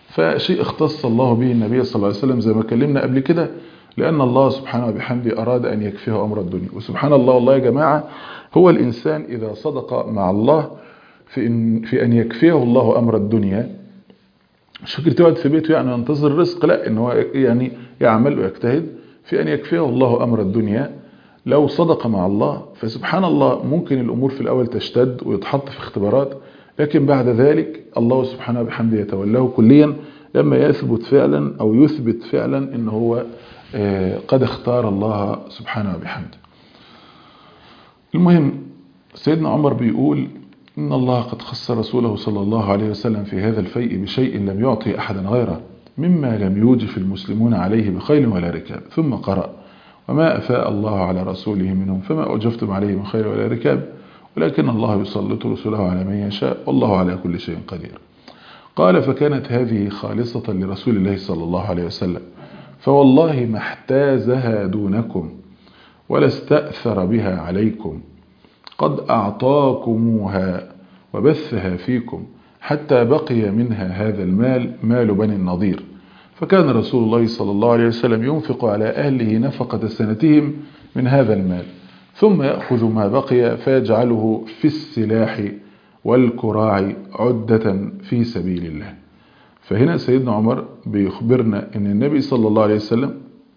Speaker 2: فشيء اختص الله به النبي صلى الله عليه وسلم زي ما اتكلمنا قبل كده لأن الله سبحانه وبحمده أراد أن يكفيه أمر الدنيا وسبحان الله والله يا جماعة هو الإنسان إذا صدق مع الله في إن, في أن يكفيه الله أمر الدنيا مش فكرة يقعد في بيته يعني ينتظر الرزق لا إن هو يعني يعمل ويجتهد في أن يكفيه الله أمر الدنيا لو صدق مع الله فسبحان الله ممكن الأمور في الأول تشتد ويتحط في اختبارات لكن بعد ذلك الله سبحانه وبحمده يتولاه كليا لما يثبت فعلا أو يثبت فعلا إن هو قد اختار الله سبحانه وبحمده المهم سيدنا عمر بيقول إن الله قد خص رسوله صلى الله عليه وسلم في هذا الفيء بشيء لم يعطي أحدا غيره مما لم يوجف المسلمون عليه بخيل ولا ركاب ثم قرأ وما أفاء الله على رسوله منهم فما أوجفتم عليه من خير ولا ركاب ولكن الله يسلط رسله على من يشاء والله على كل شيء قدير قال فكانت هذه خالصة لرسول الله صلى الله عليه وسلم فوالله ما احتازها دونكم ولا استأثر بها عليكم قد أعطاكموها وبثها فيكم حتى بقي منها هذا المال مال بني النضير فكان رسول الله صلى الله عليه وسلم ينفق على أهله نفقة سنتهم من هذا المال ثم يأخذ ما بقي فيجعله في السلاح والكراع عدة في سبيل الله فهنا سيدنا عمر بيخبرنا ان النبي صلى الله عليه وسلم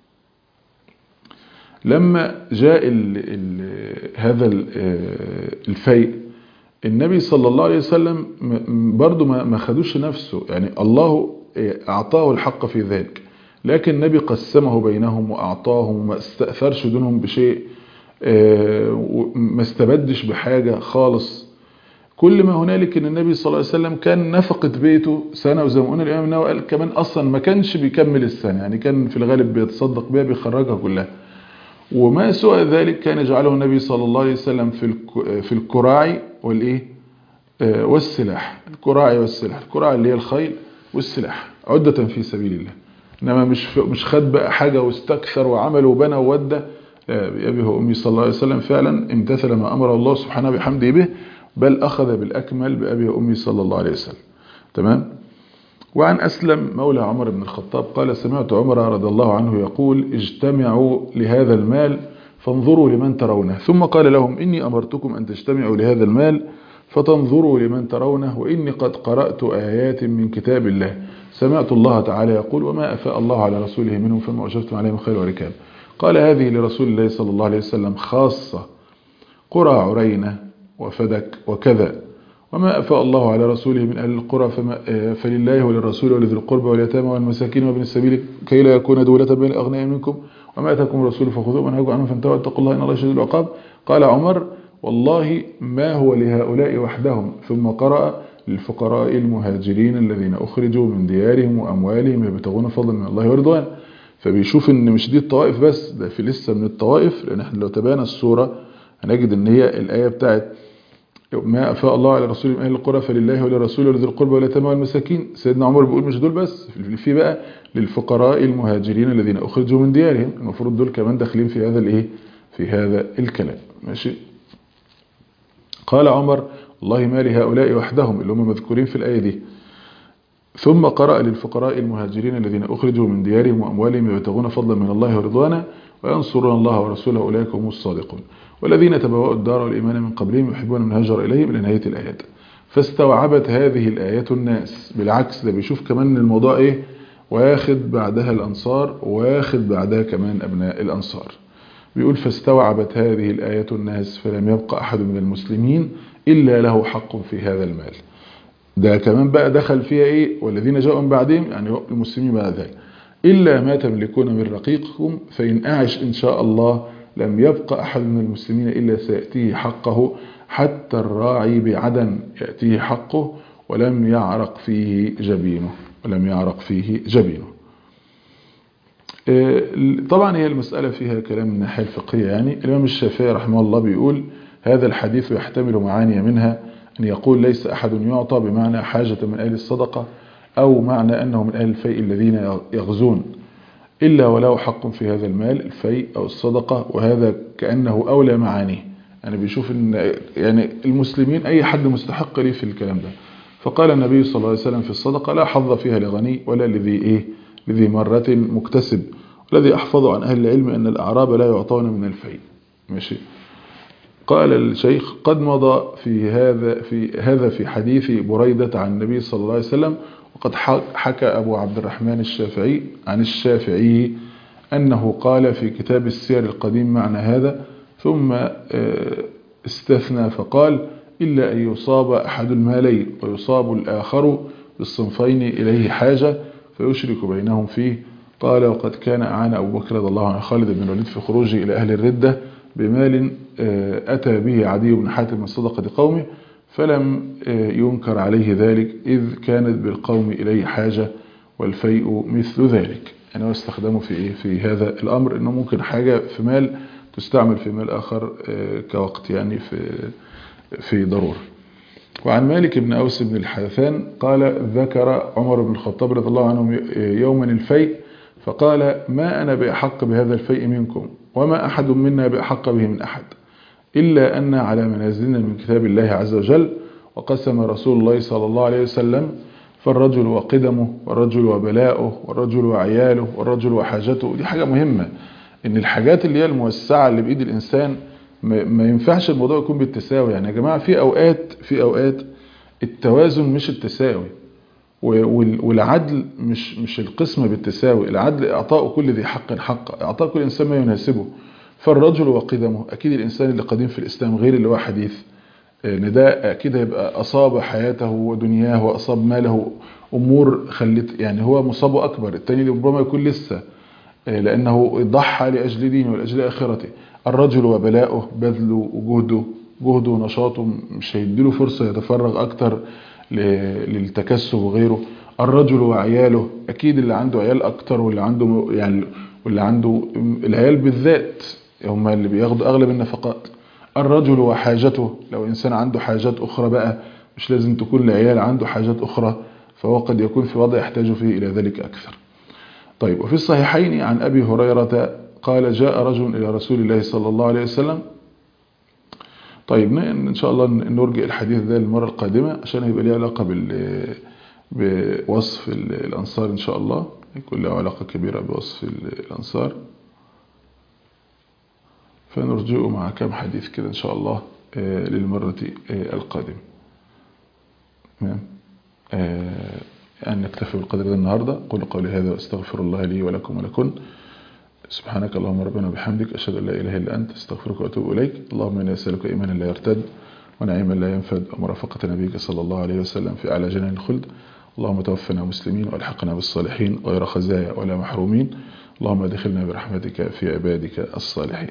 Speaker 2: لما جاء ال ال هذا ال الفيء النبي صلى الله عليه وسلم برضو ما خدوش نفسه يعني الله أعطاه الحق في ذلك لكن النبي قسمه بينهم وأعطاهم وما استأثرش دونهم بشيء ما استبدش بحاجة خالص كل ما هنالك ان النبي صلى الله عليه وسلم كان نفقة بيته سنة وزي ما قلنا الإمام النووي قال كمان أصلا ما كانش بيكمل السنة يعني كان في الغالب بيتصدق بها بيخرجها كلها وما سوى ذلك كان يجعله النبي صلى الله عليه وسلم في في الكراع والايه والسلاح الكراع والسلاح الكراع اللي هي الخيل والسلاح عدة في سبيل الله انما مش مش خد بقى حاجة واستكثر وعمل وبنى وودى بأبيه وأمي صلى الله عليه وسلم فعلا امتثل ما أمر الله سبحانه بحمده به بل أخذ بالأكمل بأبي وأمي صلى الله عليه وسلم تمام وعن أسلم مولى عمر بن الخطاب قال سمعت عمر رضي الله عنه يقول اجتمعوا لهذا المال فانظروا لمن ترونه ثم قال لهم إني أمرتكم أن تجتمعوا لهذا المال فتنظروا لمن ترونه وإني قد قرأت آيات من كتاب الله سمعت الله تعالى يقول وما أفاء الله على رسوله منهم فما أجرتم عليه من خير وركاب قال هذه لرسول الله صلى الله عليه وسلم خاصة قرى عرينة وفدك وكذا وما أفاء الله على رسوله من أهل القرى فما فلله وللرسول ولذي القربى واليتامى والمساكين وابن السبيل كي لا يكون دولة بين الأغنياء منكم وما أتاكم الرسول فخذوه ونهاكم عنه فانتهوا اتقوا الله إن الله شديد العقاب قال عمر والله ما هو لهؤلاء وحدهم ثم قرأ للفقراء المهاجرين الذين أخرجوا من ديارهم وأموالهم يبتغون فضلا من الله ورضوان فبيشوف ان مش دي الطوائف بس ده في لسه من الطوائف لان احنا لو تبانا الصورة هنجد ان هي الآية بتاعت ما أفاء الله على رسول من أهل القرى فلله ولرسوله ولذي القربى واليتامى والمساكين سيدنا عمر بيقول مش دول بس في بقى للفقراء المهاجرين الذين أخرجوا من ديارهم المفروض دول كمان داخلين في هذا الايه في هذا الكلام ماشي قال عمر والله ما لهؤلاء وحدهم اللي هم مذكورين في الآية دي ثم قرأ للفقراء المهاجرين الذين أخرجوا من ديارهم وأموالهم يبتغون فضلا من الله ورضوانا وينصرون الله ورسوله أولئك هم الصادقون والذين تبوأوا الدار والإيمان من قبلهم يحبون من هاجر إليهم إلى نهاية الآيات فاستوعبت هذه الآيات الناس بالعكس ده بيشوف كمان الموضوع إيه واخد بعدها الأنصار واخد بعدها كمان أبناء الأنصار بيقول فاستوعبت هذه الآيات الناس فلم يبقى أحد من المسلمين إلا له حق في هذا المال ده كمان بقى دخل فيها ايه والذين جاءوا من بعدهم يعني المسلمين بعد ذلك إلا ما تملكون من رقيقكم فإن أعش إن شاء الله لم يبقى أحد من المسلمين إلا سيأتيه حقه حتى الراعي بعدن يأتيه حقه ولم يعرق فيه جبينه ولم يعرق فيه جبينه طبعا هي المسألة فيها كلام من الناحية الفقهية يعني الإمام الشافعي رحمه الله بيقول هذا الحديث يحتمل معاني منها أن يقول ليس أحد يعطى بمعنى حاجة من أهل الصدقة أو معنى أنه من أهل الفيء الذين يغزون إلا وله حق في هذا المال الفيء أو الصدقة وهذا كأنه أولى معانيه يعني بيشوف أن يعني المسلمين أي حد مستحق ليه في الكلام ده فقال النبي صلى الله عليه وسلم في الصدقة لا حظ فيها لغني ولا لذي إيه لذي مرة مكتسب والذي أحفظ عن أهل العلم أن الأعراب لا يعطون من الفيء ماشي قال الشيخ قد مضى في هذا في هذا في حديث بريدة عن النبي صلى الله عليه وسلم وقد حكى أبو عبد الرحمن الشافعي عن الشافعي أنه قال في كتاب السير القديم معنى هذا ثم استثنى فقال إلا أن يصاب أحد المالين ويصاب الآخر بالصنفين إليه حاجة فيشرك بينهم فيه قال وقد كان أعان أبو بكر رضي الله عنه خالد بن الوليد في خروجه إلى أهل الردة بمال أتى به عدي بن حاتم من صدقة قومه فلم ينكر عليه ذلك إذ كانت بالقوم إليه حاجة والفيء مثل ذلك يعني هو استخدمه في إيه في هذا الأمر إنه ممكن حاجة في مال تستعمل في مال آخر كوقت يعني في في ضرورة وعن مالك بن أوس بن الحيثان قال ذكر عمر بن الخطاب رضي الله عنه يوما الفيء فقال ما أنا بأحق بهذا الفيء منكم وما أحد منا بأحق به من أحد إلا أن على منازلنا من كتاب الله عز وجل وقسم رسول الله صلى الله عليه وسلم فالرجل وقدمه والرجل وبلاؤه والرجل وعياله والرجل وحاجته دي حاجة مهمة إن الحاجات اللي هي الموسعة اللي بإيد الإنسان ما ينفعش الموضوع يكون بالتساوي يعني يا جماعة في أوقات في أوقات التوازن مش التساوي والعدل مش مش القسمة بالتساوي العدل إعطاء كل ذي حق حق إعطاء كل إنسان ما يناسبه فالرجل وقدمه أكيد الإنسان اللي قديم في الإسلام غير اللي هو حديث نداء أكيد هيبقى أصاب حياته ودنياه وأصاب ماله أمور خلت يعني هو مصابه أكبر التاني ربما يكون لسه لأنه ضحى لأجل دينه ولأجل آخرته الرجل وبلاؤه بذله وجهده جهده ونشاطه مش هيديله فرصة يتفرغ أكتر للتكسب وغيره الرجل وعياله أكيد اللي عنده عيال أكتر واللي عنده يعني واللي عنده العيال بالذات هم اللي بياخدوا أغلب النفقات الرجل وحاجته لو إنسان عنده حاجات أخرى بقى مش لازم تكون العيال عنده حاجات أخرى فهو قد يكون في وضع يحتاج فيه إلى ذلك أكثر طيب وفي الصحيحين عن أبي هريرة قال جاء رجل إلى رسول الله صلى الله عليه وسلم طيب إن شاء الله نرجع الحديث ده المرة القادمة عشان يبقى ليه علاقة بال بوصف الأنصار إن شاء الله يكون له علاقة كبيرة بوصف الأنصار فنرجئه مع كم حديث كده إن شاء الله للمرة القادمة تمام أن نكتفي بالقدر ده النهاردة قل قولي هذا واستغفر الله لي ولكم ولكن سبحانك اللهم ربنا وبحمدك أشهد أن لا إله إلا أنت استغفرك وأتوب إليك اللهم إني أسألك إيمانا لا يرتد ونعيما لا ينفد ومرافقة نبيك صلى الله عليه وسلم في أعلى جنان الخلد اللهم توفنا مسلمين والحقنا بالصالحين غير خزايا ولا محرومين اللهم ادخلنا برحمتك في عبادك الصالحين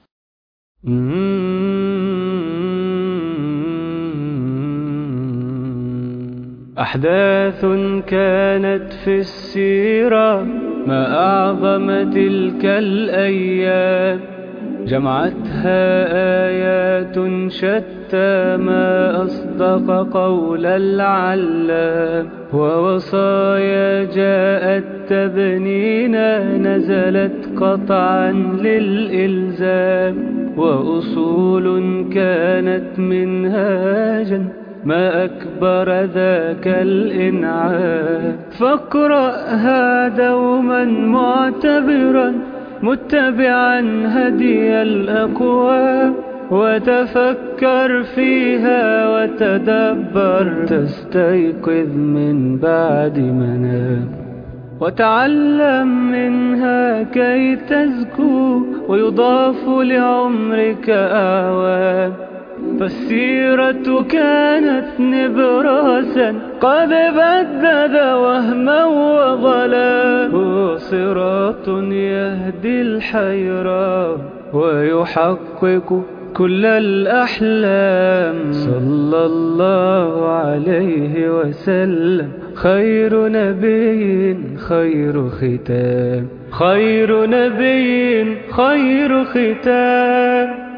Speaker 1: أحداث كانت في السيرة ما أعظم تلك الأيام جمعتها آيات شتى ما أصدق قول العلام ووصايا جاءت تبنينا نزلت قطعا للإلزام وأصول كانت منهاجا ما أكبر ذاك الإنعام فاقرأها دوما معتبرا متبعا هدي الأقوام وتفكر فيها وتدبر تستيقظ من بعد منام وتعلم منها كي تزكو ويضاف لعمرك أعوام فالسيرة كانت نبراسا قد بدد وهما وظلا هو صراط يهدي الحيرة ويحقق كل الأحلام صلى الله عليه وسلم خير نبي خير ختام خير نبي خير ختام